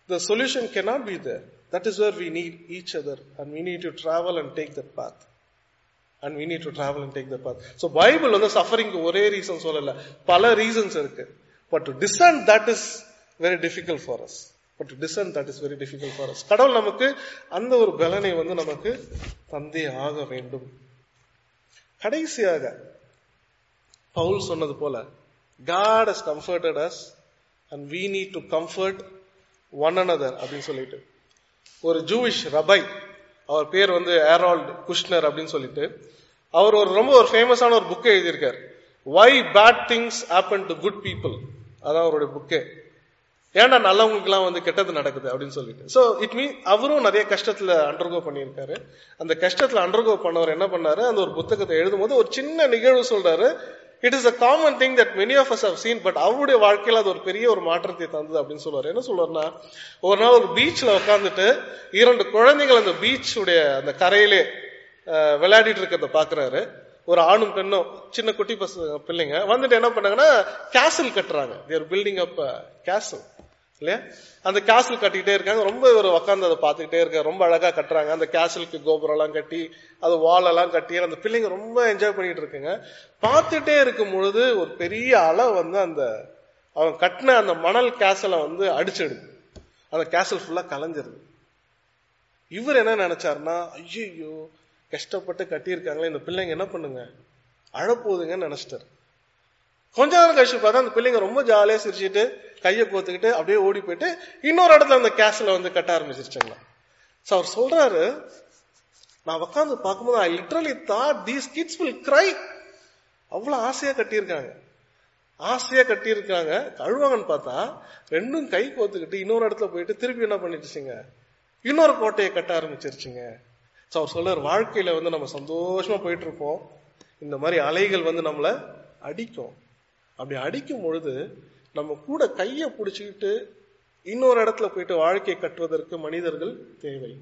the solution cannot be there. That is where we need each other and we need to travel and take that path. And we need to travel and take that path. So Bible வந்து சஃபரிங்க்கு ஒரே ரீசன் சொல்லல பல ரீசன்ஸ் இருக்கு but to discern that is very difficult for us but to discern that is very difficult for us கடவுள் நமக்கு அந்த ஒரு பலனை வந்து நமக்கு தந்தே ஆக வேண்டும் கடைசியாக பவுல் சொன்னது போல God has comforted us and we need to comfort one another அப்படின்னு சொல்லிட்டு ஒரு ஜூவிஷ் ரபை அவர் பேர் வந்து ஏரால்ட் குஷ்னர் அப்படின்னு சொல்லிட்டு அவர் ஒரு ரொம்ப ஒரு ஃபேமஸான ஒரு புக்கை எழுதியிருக்கார் why bad things happen to good people அதான் அவருடைய புக்கே ஏன்டா நல்லவங்களுக்குலாம் வந்து கெட்டது நடக்குது அப்படின்னு சொல்லிட்டு சோ இட் மீன் அவரும் நிறைய கஷ்டத்துல அண்டர்கோ பண்ணியிருக்காரு அந்த கஷ்டத்துல அண்டர்கோ பண்ணவர் என்ன பண்ணாரு அந்த ஒரு புத்தகத்தை எழுதும்போது ஒரு சின்ன நிகழ்வு சொல்றாரு it is a common thing that many of us have seen பட் அவருடைய வாழ்க்கையில அது ஒரு பெரிய ஒரு மாற்றத்தை தந்தது அப்படின்னு சொல்லுவாரு என்ன சொல்லுவாருன்னா ஒரு நாள் ஒரு பீச்ல உட்காந்துட்டு இரண்டு குழந்தைகள் அந்த பீச் உடைய அந்த கரையிலே அஹ், விளையாடிட்டு இருக்கிறத பாக்குறாரு ஒரு ஆணும் பெண்ணும் சின்ன குட்டி பசங்க பிள்ளைங்க வந்துட்டு என்ன பண்ணாங்கன்னா கேசல் கட்டுறாங்க தேர் பில்டிங் அப் கேசல் இல்லையா அந்த கேசல் கட்டிக்கிட்டே இருக்காங்க ரொம்ப ஒரு உட்காந்து அதை பார்த்துக்கிட்டே இருக்காங்க ரொம்ப அழகா கட்டுறாங்க அந்த கேசலுக்கு கோபுரம் எல்லாம் கட்டி அது வால் எல்லாம் கட்டி அந்த பிள்ளைங்க ரொம்ப என்ஜாய் பண்ணிட்டு இருக்குங்க பார்த்துட்டே இருக்கும் பொழுது ஒரு பெரிய அலை வந்து அந்த அவன் கட்டின அந்த மணல் கேசலை வந்து அடிச்சிடுது அந்த கேசல் ஃபுல்லா கலைஞ்சிருது இவர் என்ன நினைச்சாருன்னா ஐயோ கஷ்டப்பட்டு கட்டியிருக்காங்களே இந்த பிள்ளைங்க என்ன பண்ணுங்க அழப்போகுதுங்கன்னு நினைச்சிட்டாரு கொஞ்ச நேரம் கழிச்சு பார்த்தா அந்த பிள்ளைங்க ரொம்ப ஜாலியா சிரிச்சிட்டு கையை கோத்துக்கிட்டு அப்படியே ஓடி போயிட்டு இன்னொரு இடத்துல அந்த கேஸ்ல வந்து கட்ட ஆரம்பிச்சிருச்சாங்களா சோ அவர் சொல்றாரு நான் உட்காந்து பார்க்கும்போது I literally thought these kids will cry அவ்வளவு ஆசையா கட்டியிருக்காங்க ஆசையா கட்டியிருக்காங்க கழுவாங்கன்னு பார்த்தா ரெண்டும் கை கோத்துக்கிட்டு இன்னொரு இடத்துல போயிட்டு திருப்பி என்ன பண்ணிடுச்சுங்க இன்னொரு கோட்டையை கட்ட ஆரம்பிச்சிருச்சுங்க சோ அவர் சொல்றாரு வாழ்க்கையில வந்து நம்ம சந்தோஷமா போயிட்டு இருப்போம் இந்த மாதிரி அலைகள் வந்து நம்மள அடிக்கும் அப்படி அடிக்கும் பொழுது நம்ம கூட கையை பிடிச்சிக்கிட்டு இன்னொரு இடத்துல போயிட்டு வாழ்க்கையை கட்டுவதற்கு மனிதர்கள் தேவை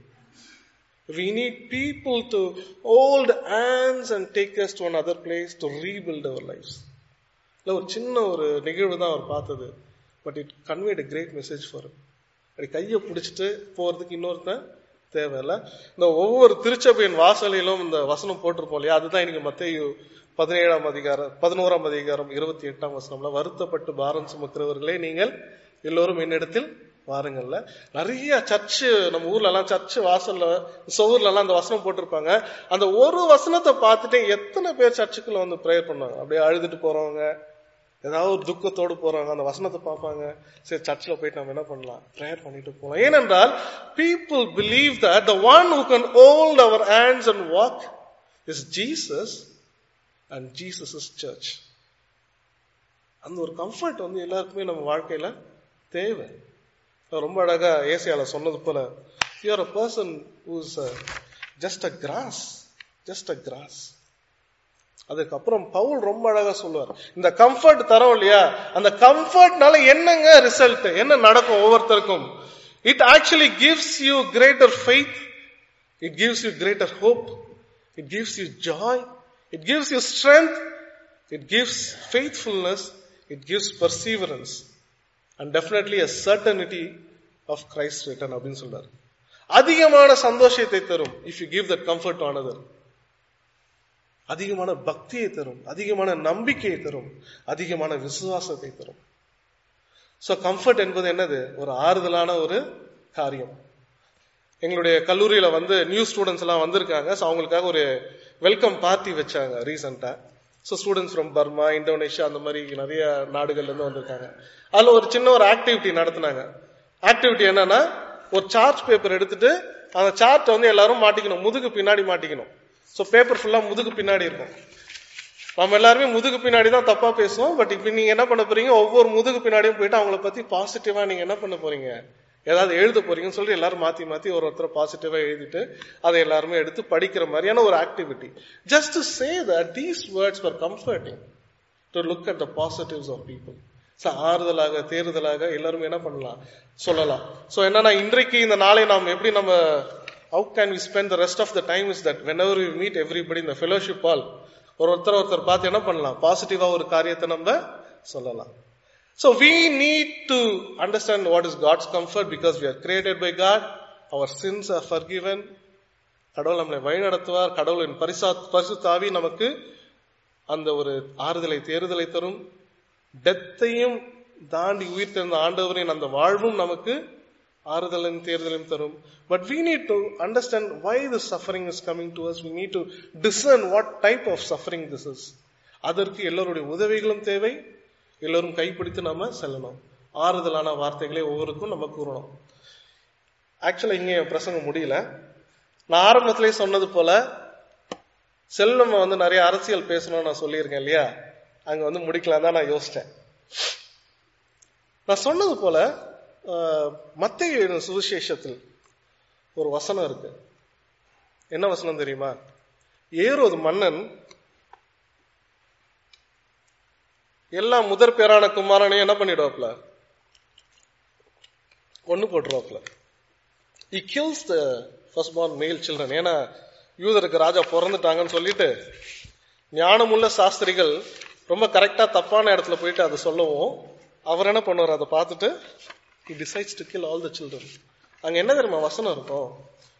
We need people to hold hands and take us to another place to rebuild our lives. இல்ல ஒரு சின்ன ஒரு நிகழ்வு தான் அவர் பார்த்தது but it conveyed great message for அப்படி கையை பிடிச்சிட்டு போறதுக்கு இன்னொருத்தன் தேவையில்ல இந்த ஒவ்வொரு திருச்சபையின் வாசலிலும் இந்த வசனம் போட்டிருப்போம் இல்லையா அதுதான் இன்னைக்கு மத்திய பதினேழாம் அதிகாரம் பதினோராம் அதிகாரம் இருபத்தி எட்டாம் வசனம்ல வருத்தப்பட்டு பாரம் சுமக்கிறவர்களே நீங்கள் எல்லோரும் என்னிடத்தில் வாருங்கள்ல நிறைய சர்ச்சு நம்ம ஊர்ல எல்லாம் சர்ச்சு வாசல்ல சவுர்ல எல்லாம் அந்த வசனம் போட்டிருப்பாங்க அந்த ஒரு வசனத்தை பார்த்துட்டு எத்தனை பேர் சர்ச்சுக்குள்ள வந்து ப்ரேயர் பண்ணுவாங்க அப்படியே அழுதுட்டு போறவங்க ஏதாவது ஒரு துக்கத்தோடு போறாங்க அந்த வசனத்தை பார்ப்பாங்க சரி சர்ச்சில் போயிட்டு நம்ம என்ன பண்ணலாம் ப்ரேயர் பண்ணிட்டு போகலாம் ஏனென்றால் people believe that the one who can hold our hands and walk is Jesus and Jesus is church அந்த ஒரு கம்ஃபர்ட் வந்து எல்லாருக்குமே நம்ம வாழ்க்கையில தேவை ரொம்ப அழகா ஏசியால சொன்னது போல you're a person who's just a cross just a cross அதுக்கப்புறம் பவுல் ரொம்ப அழகா சொல்லுவார் இந்த கம்ஃபர்ட் தரோம் இல்லையா அந்த கம்ஃபர்ட்னால என்னங்க ரிசல்ட் என்ன நடக்கும் ஒவ்வொருத்தருக்கும் it actually gives you greater faith it gives you greater hope it gives you joy it gives you strength it gives faithfulness it gives perseverance and definitely a certainty of Christ return அப்படின்னு சொல்றாரு அதிகமான சந்தோஷத்தை தரும் if you give that comfort to another அதிகமான பக்தியை தரும் அதிகமான நம்பிக்கையை தரும் அதிகமான விசுவாசத்தை தரும் சோ கம்ஃபர்ட் என்பது என்னது ஒரு ஆறுதலான ஒரு காரியம் எங்களுடைய கல்லூரியில வந்து நியூ ஸ்டூடெண்ட்ஸ் எல்லாம் வந்திருக்காங்க ஸோ அவங்களுக்காக ஒரு வெல்கம் பார்ட்டி வச்சாங்க ரீசெண்டா so students from Burma Indonesia அந்த மாதிரி நிறைய நாடுகள்ல இருந்து வந்திருக்காங்க அதுல ஒரு சின்ன ஒரு ஆக்டிவிட்டி நடத்தினாங்க ஆக்டிவிட்டி என்னன்னா ஒரு சார்ட் பேப்பர் எடுத்துட்டு அந்த சார்ட்டை வந்து எல்லாரும் மாட்டிக்கணும் முதுகு பின்னாடி மாட்டிக்கணும் ஸோ பேப்பர் ஃபுல்லா முதுகு பின்னாடி இருக்கும் நம்ம எல்லாருமே முதுகு பின்னாடி தான் தப்பா பேசுவோம் பட் இப்போ நீங்க என்ன பண்ண போறீங்க ஒவ்வொரு முதுகு பின்னாடியும் போயிட்டு அவங்கள பத்தி பாசிட்டிவா நீங்க என்ன பண்ண போறீங்க ஏதாவது எழுத போறீங்கன்னு சொல்லி எல்லாரும் மாத்தி மாத்தி ஒரு ஒருத்தர் பாசிட்டிவா எழுதிட்டு அதை எல்லாருமே எடுத்து படிக்கிற மாதிரியான ஒரு activity just to say that these words for comforting to look at the positives of people so ஆறுதலாக தேறுதலாக எல்லாருமே என்ன பண்ணலாம் சொல்லலாம் ஸோ என்னன்னா இன்றைக்கு இந்த நாளை நாம் எப்படி நம்ம how can we spend the rest of the time is that whenever we meet everybody இந்த ஃபெலோஷிப் ஆல் ஒரு ஒருத்தர் ஒருத்தர் பார்த்து என்ன பண்ணலாம் பாசிட்டிவா ஒரு காரியத்தை நம்ம சொல்லலாம் So we need to understand what is God's comfort because we are created by God. Our sins are forgiven. கடவுள் நம்மளை வழிநடத்துவார் கடவுளின் பரிசா பரிசுத்தாவி நமக்கு அந்த ஒரு ஆறுதலை தேறுதலை தரும் டெத்தையும் தாண்டி உயிர் தெரிந்த ஆண்டவரின் அந்த வாழ்வும் நமக்கு ஆறுதலும் தேர்தலும் தரும் but we need to understand why the suffering is coming to us we need to discern what type of suffering this is அதற்கு எல்லோருடைய உதவிகளும் தேவை எல்லோரும் கைப்பிடித்து நாம செல்லணும் ஆறுதலான வார்த்தைகளை ஒவ்வொருக்கும் நம்ம கூறணும் ஆக்சுவலா இங்க என் பிரசங்கம் முடியல நான் ஆரம்பத்திலே சொன்னது போல செல்வம் வந்து நிறைய அரசியல் பேசணும்னு நான் சொல்லியிருக்கேன் இல்லையா அங்க வந்து முடிக்கலாம் தான் நான் யோசிச்சேன் நான் சொன்னது போல மத்திய சுவிசேஷத்தில் ஒரு வசனம் இருக்கு என்ன வசனம் தெரியுமா ஏரோது மன்னன் எல்லா முதற் பேரான குமாரனையும் என்ன பண்ணிடுவாப்ல ஒண்ணு போட்டுருவாப்ல he kills the first born male children ஏன்னா யூதருக்கு ராஜா பிறந்துட்டாங்கன்னு சொல்லிட்டு ஞானமுள்ள சாஸ்திரிகள் ரொம்ப கரெக்டா தப்பான இடத்துல போயிட்டு அதை சொல்லவும் அவர் என்ன பண்ணுவார் அதை பார்த்துட்டு he decides to kill all the children அங்க என்ன தெரியுமா வசனம் இருக்கும்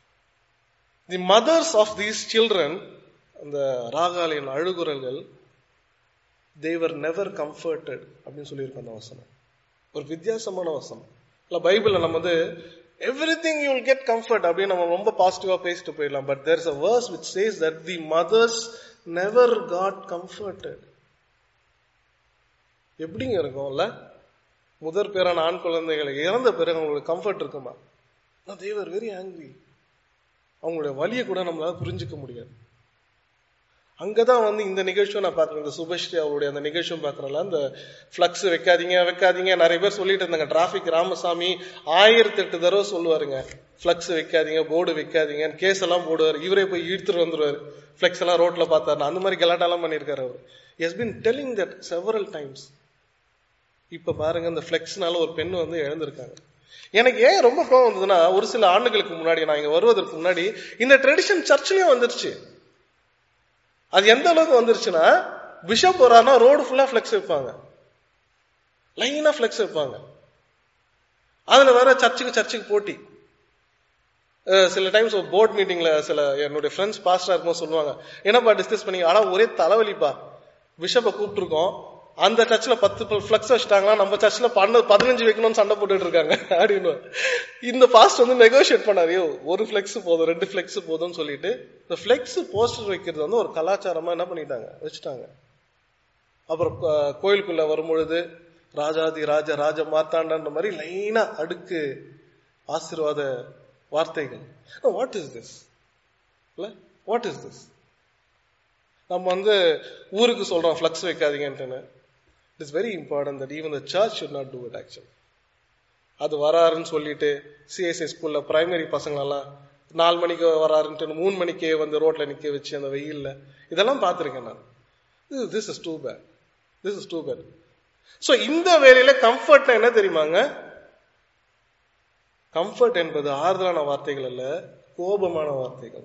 the mothers of these children அந்த ராகாலின் அழுகுரல்கள் தேவர் நெவர் கம்ஃபர்டட் அப்படின்னு சொல்லியிருக்கோம் அந்த வசனம் ஒரு வித்தியாசமான வசனம் இல்ல பைபிள்ல நம்ம வந்து everything you get comfort அப்படின்னு நம்ம ரொம்ப பாசிட்டிவா பேசிட்டு போயிடலாம் but there is a verse which says that the mothers never got comforted எப்படிங்க இருக்கும்ல முதற் பேரான ஆண் குழந்தைகளை இறந்த பிறகு அவங்களுக்கு கம்ஃபர்ட் இருக்குமா தேவர் வெரி ஆங்கிரி அவங்களுடைய வழியை கூட நம்மளால புரிஞ்சுக்க முடியாது அங்கதான் வந்து இந்த நிகழ்ச்சியும் நான் பாக்குறேன் இந்த சுபஸ்ரீ அவருடைய அந்த நிகழ்ச்சியும் பாக்குறேன்ல அந்த பிளக்ஸ் வைக்காதீங்க வைக்காதீங்க நிறைய பேர் சொல்லிட்டு இருந்தாங்க டிராபிக் ராமசாமி ஆயிரத்தி எட்டு தடவை சொல்லுவாருங்க பிளக்ஸ் வைக்காதீங்க போர்டு வைக்காதீங்க கேஸ் எல்லாம் போடுவார் இவரே போய் இழுத்துட்டு வந்துருவாரு பிளக்ஸ் எல்லாம் ரோட்ல பார்த்தாரு அந்த மாதிரி கலாட்டெல்லாம் பண்ணிருக்காரு அவர் has been telling that several times இப்ப பாருங்க இந்த பிளெக்ஸ்னால ஒரு பெண் வந்து இழந்திருக்காங்க எனக்கு ஏன் ரொம்ப கோவம் வந்ததுன்னா ஒரு சில ஆண்டுகளுக்கு முன்னாடி நான் இங்க வருவதற்கு முன்னாடி இந்த ட்ரெடிஷன் சர்ச்சிலயும் வந்துருச்சு அது எந்த அளவுக்கு வந்துருச்சுன்னா பிஷப் வரானா ரோடு ஃபுல்லா பிளெக்ஸ் வைப்பாங்க லைனா பிளெக்ஸ் வைப்பாங்க அதுல வேற சர்ச்சுக்கு சர்ச்சுக்கு போட்டி சில டைம்ஸ் போர்ட் மீட்டிங்ல சில என்னுடைய ஃப்ரெண்ட்ஸ் பாஸ்டா இருக்கும்போது சொல்லுவாங்க என்னப்பா டிஸ்கஸ் பண்ணி ஆனா ஒரே தலைவலிப்பா பிஷப்பை கூப்பிட்டுருக்கோம் அந்த சர்ச்சில் பத்து ஃபிளக்ஸ் வச்சுட்டாங்களா நம்ம சர்ச்சில் பண்ண பதினஞ்சு வைக்கணும்னு சண்டை போட்டுட்டு இருக்காங்க அப்படின்னு இந்த பாஸ்ட் வந்து நெகோசியேட் பண்ணாரியோ ஒரு ஃபிளெக்ஸ் போதும் ரெண்டு ஃபிளெக்ஸ் போதும்னு சொல்லிட்டு இந்த ஃபிளெக்ஸ் போஸ்டர் வைக்கிறது வந்து ஒரு கலாச்சாரமா என்ன பண்ணிட்டாங்க வச்சுட்டாங்க அப்புறம் கோயிலுக்குள்ள வரும்பொழுது ராஜாதி ராஜ ராஜ மார்த்தாண்டன்ற மாதிரி லைனா அடுக்கு ஆசீர்வாத வார்த்தைகள் வாட் இஸ் திஸ் இல்ல வாட் இஸ் திஸ் நம்ம வந்து ஊருக்கு சொல்றோம் ஃபிளக்ஸ் வைக்காதீங்கன்ட்டுன்னு it is very important that even the church should not do it actual அது வராருன்னு சொல்லிட்டு சிஎஸ்ஐ ஸ்கூல்ல பிரைமரி பசங்களெல்லாம் நாலு மணிக்கு வராருன்ட்டு மூணு மணிக்கே வந்து ரோட்ல நிக்க வச்சு அந்த வெயில்ல இதெல்லாம் பார்த்துருக்கேன் நான் this is too bad this is too bad so இந்த வேலையில கம்ஃபர்ட்னா என்ன தெரியுமாங்க கம்ஃபர்ட் என்பது ஆறுதலான வார்த்தைகள் அல்ல கோபமான வார்த்தைகள்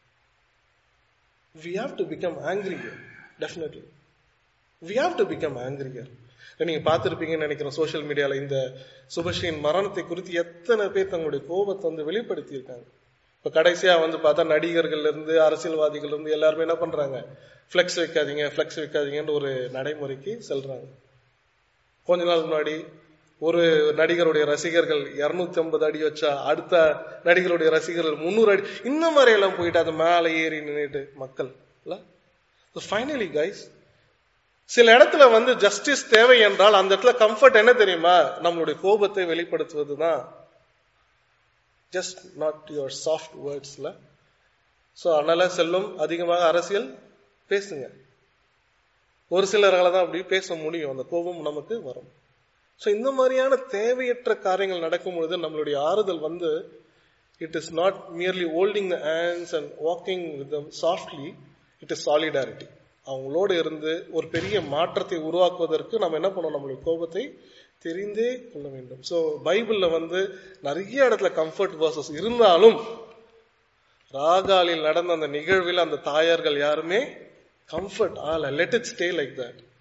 we have to become angry here definitely we have to become angry here நீங்க பார்த்திருப்பீங்கன்னு நினைக்கிறேன் சோசியல் மீடியால இந்த சுபஸ்ரீயின் மரணத்தை குறித்து எத்தனை பேர் தங்களுடைய கோபத்தை வந்து வெளிப்படுத்தி இருக்காங்க இப்ப கடைசியா வந்து பார்த்தா நடிகர்கள்ல இருந்து அரசியல்வாதிகள் இருந்து எல்லாருமே என்ன பண்றாங்க பிளெக்ஸ் வைக்காதீங்க பிளெக்ஸ் வைக்காதீங்கன்ற ஒரு நடைமுறைக்கு செல்றாங்க கொஞ்ச நாள் முன்னாடி ஒரு நடிகருடைய ரசிகர்கள் இருநூத்தி ஐம்பது அடி வச்சா அடுத்த நடிகருடைய ரசிகர்கள் முன்னூறு அடி இந்த மாதிரி எல்லாம் போயிட்டு அது மேலே ஏறி நின்றுட்டு மக்கள் ஃபைனலி கைஸ் சில இடத்துல வந்து ஜஸ்டிஸ் தேவை என்றால் அந்த இடத்துல கம்ஃபர்ட் என்ன தெரியுமா நம்மளுடைய கோபத்தை வெளிப்படுத்துவது தான் ஜஸ்ட் நாட் யுவர் சாஃப்ட் வேர்ட்ஸ்ல ஸோ அதனால செல்லும் அதிகமாக அரசியல் பேசுங்க ஒரு சிலர்களை தான் அப்படி பேச முடியும் அந்த கோபம் நமக்கு வரும் ஸோ இந்த மாதிரியான தேவையற்ற காரியங்கள் நடக்கும் பொழுது நம்மளுடைய ஆறுதல் வந்து it is not merely holding the hands and walking with them softly it is solidarity அவங்களோடு இருந்து ஒரு பெரிய மாற்றத்தை உருவாக்குவதற்கு நம்ம என்ன பண்ணோம் நம்மளுடைய கோபத்தை தெரிந்தே கொள்ள வேண்டும் ஸோ பைபிள்ல வந்து நிறைய இடத்துல கம்ஃபர்ட் வர்சஸ் இருந்தாலும் ராகாலில் நடந்த அந்த நிகழ்வில் அந்த தாயார்கள் யாருமே கம்ஃபர்ட் ஆல let it stay like that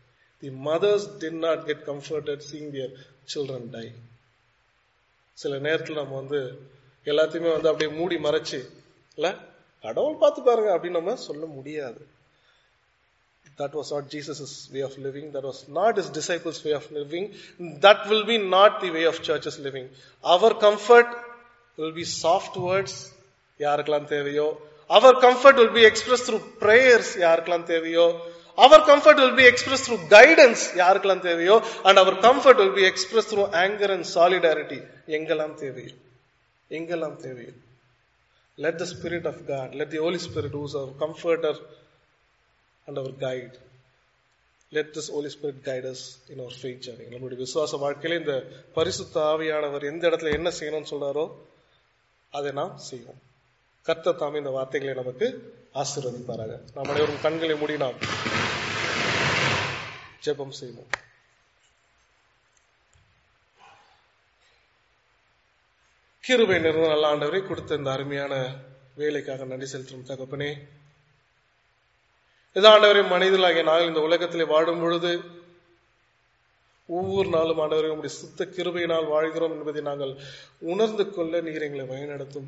the mothers did not get comforted seeing their children die சில நேரத்துல நம்ம வந்து எல்லாத்தையுமே வந்து அப்படியே மூடி மறைச்சு இல்ல கடவுள் பார்த்து பாருங்க அப்படின்னு நம்ம சொல்ல முடியாது that was not Jesus' way of living. That was not his disciples' way of living. That will be not the way of churches living. Our comfort will be soft words, யாருக்கெல்லாம் தேவையோ. Our comfort will be expressed through prayers, யாருக்கெல்லாம் தேவையோ. Our comfort will be expressed through guidance, யாருக்கெல்லாம் தேவையோ. And our comfort will be expressed through anger and solidarity, எங்கெல்லாம் தேவையோ. எங்கெல்லாம் தேவையோ. Let the Spirit of God, let the Holy Spirit who is our comforter and our guide. Let this Holy Spirit guide us in our faith journey. நம்முடைய விசுவாச வாழ்க்கையில இந்த பரிசுத்த ஆவியானவர் எந்த இடத்துல என்ன செய்யணும்னு சொல்றாரோ அதை நாம் செய்வோம் கர்த்தர் தாமே இந்த வார்த்தைகளை நமக்கு ஆசீர்வதிப்பாராக நாம் அனைவரும் கண்களை மூடி நாம் ஜெபம் செய்வோம் கிருபை நிறைந்த நல்ல ஆண்டவரை கொடுத்த இந்த அருமையான வேலைக்காக நன்றி செலுத்தும் தகப்பனே இதாண்டவரை மனிதர்களாகிய நாங்கள் இந்த உலகத்திலே வாடும் பொழுது ஒவ்வொரு நாளும் ஆண்டவரை உங்களுடைய சுத்த கிருபையினால் வாழ்கிறோம் என்பதை நாங்கள் உணர்ந்து கொள்ள நீர் எங்களை வழிநடத்தும்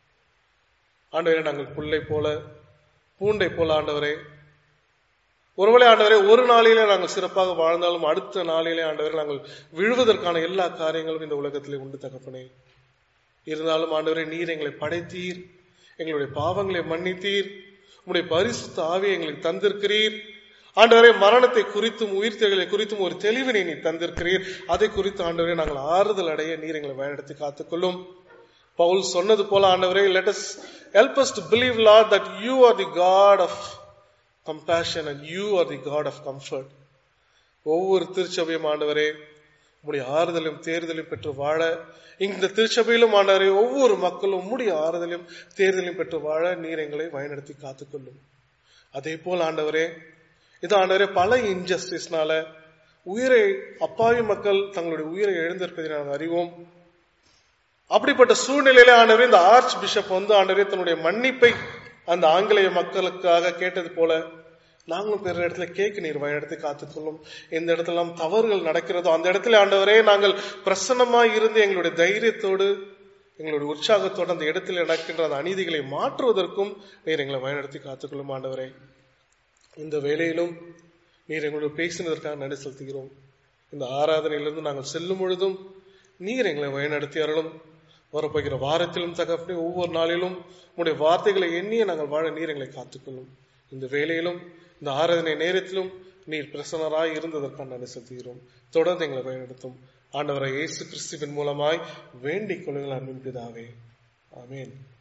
ஆண்டவரே நாங்கள் புல்லை போல பூண்டை போல ஆண்டவரே ஒருவேளை ஆண்டவரே ஒரு நாளிலே நாங்கள் சிறப்பாக வாழ்ந்தாலும் அடுத்த நாளிலே ஆண்டவரை நாங்கள் விழுவதற்கான எல்லா காரியங்களும் இந்த உலகத்திலே உண்டு தகப்பனே இருந்தாலும் ஆண்டவரே நீர் எங்களை படைத்தீர் எங்களுடைய பாவங்களை மன்னித்தீர் உம்முடைய பரிசுத்த ஆவியை எங்களுக்கு தந்திருக்கிறீர் ஆண்டவரே மரணத்தை குறித்தும் உயிர்த்தெழுதலை குறித்தும் ஒரு தெளிவினை நீ தந்திருக்கிறீர் அதை குறித்து ஆண்டவரே நாங்கள் ஆறுதல் அடைய நீர் எங்களை வழிநடத்தி காத்துக்கொள்ளும் பவுல் சொன்னது போல ஆண்டவரே let us help us to believe lord that you are the god of compassion and you are the god of comfort ஒவ்வொரு திருச்சபையும் ஆண்டவரே உம்முடைய ஆறுதலும் தேர்தலும் பெற்று வாழ இந்த திருச்சபையிலும் ஆண்டவரே ஒவ்வொரு மக்களும் உம்முடைய ஆறுதலும் தேர்தலும் பெற்று வாழ நீர் எங்களை வழிநடத்தி காத்துக்கொள்ளும் அதே போல் ஆண்டவரே இது ஆண்டவரே பல இன்ஜஸ்டிஸ்னால உயிரை அப்பாவி மக்கள் தங்களுடைய உயிரை எழுந்திருப்பதை நாங்கள் அறிவோம் அப்படிப்பட்ட சூழ்நிலையில ஆண்டவரே இந்த ஆர்ச் பிஷப் வந்து ஆண்டவரே தன்னுடைய மன்னிப்பை அந்த ஆங்கிலேய மக்களுக்காக கேட்டது போல நாங்களும் பிற இடத்துல கேக்கு நீர் வழிநடத்தி காத்துக்கொள்ளும் எந்த இடத்துல நாம் தவறுகள் நடக்கிறதோ அந்த இடத்துல ஆண்டவரே நாங்கள் பிரசன்னமா இருந்து எங்களுடைய தைரியத்தோடு எங்களுடைய உற்சாகத்தோடு அந்த இடத்தில் நடக்கின்ற அந்த அநீதிகளை மாற்றுவதற்கும் நீர் எங்களை வழிநடத்தி காத்துக்கொள்ளும் ஆண்டவரே இந்த வேளையிலும் நீர் எங்களோட பேசினதற்காக நன்றி செலுத்துகிறோம் இந்த ஆராதனையிலிருந்து நாங்கள் செல்லும் பொழுதும் நீர் எங்களை வழிநடத்தி அருளும் வரப்போகிற வாரத்திலும் தகப்பனே ஒவ்வொரு நாளிலும் உங்களுடைய வார்த்தைகளை எண்ணிய நாங்கள் வாழ நீர் எங்களை காத்துக்கொள்ளும் இந்த வேளையிலும் இந்த ஆராதனை நேரத்திலும் நீர் பிரசன்னராய் இருந்ததற்காக நன்றி செலுத்துகிறோம் தொடர்ந்து எங்களை வழிநடத்தும் ஆண்டவரை இயேசு கிறிஸ்துவின் மூலமாய் வேண்டிக் கொள்ளுங்கள் அன்பின் பிதாவே ஆமீன்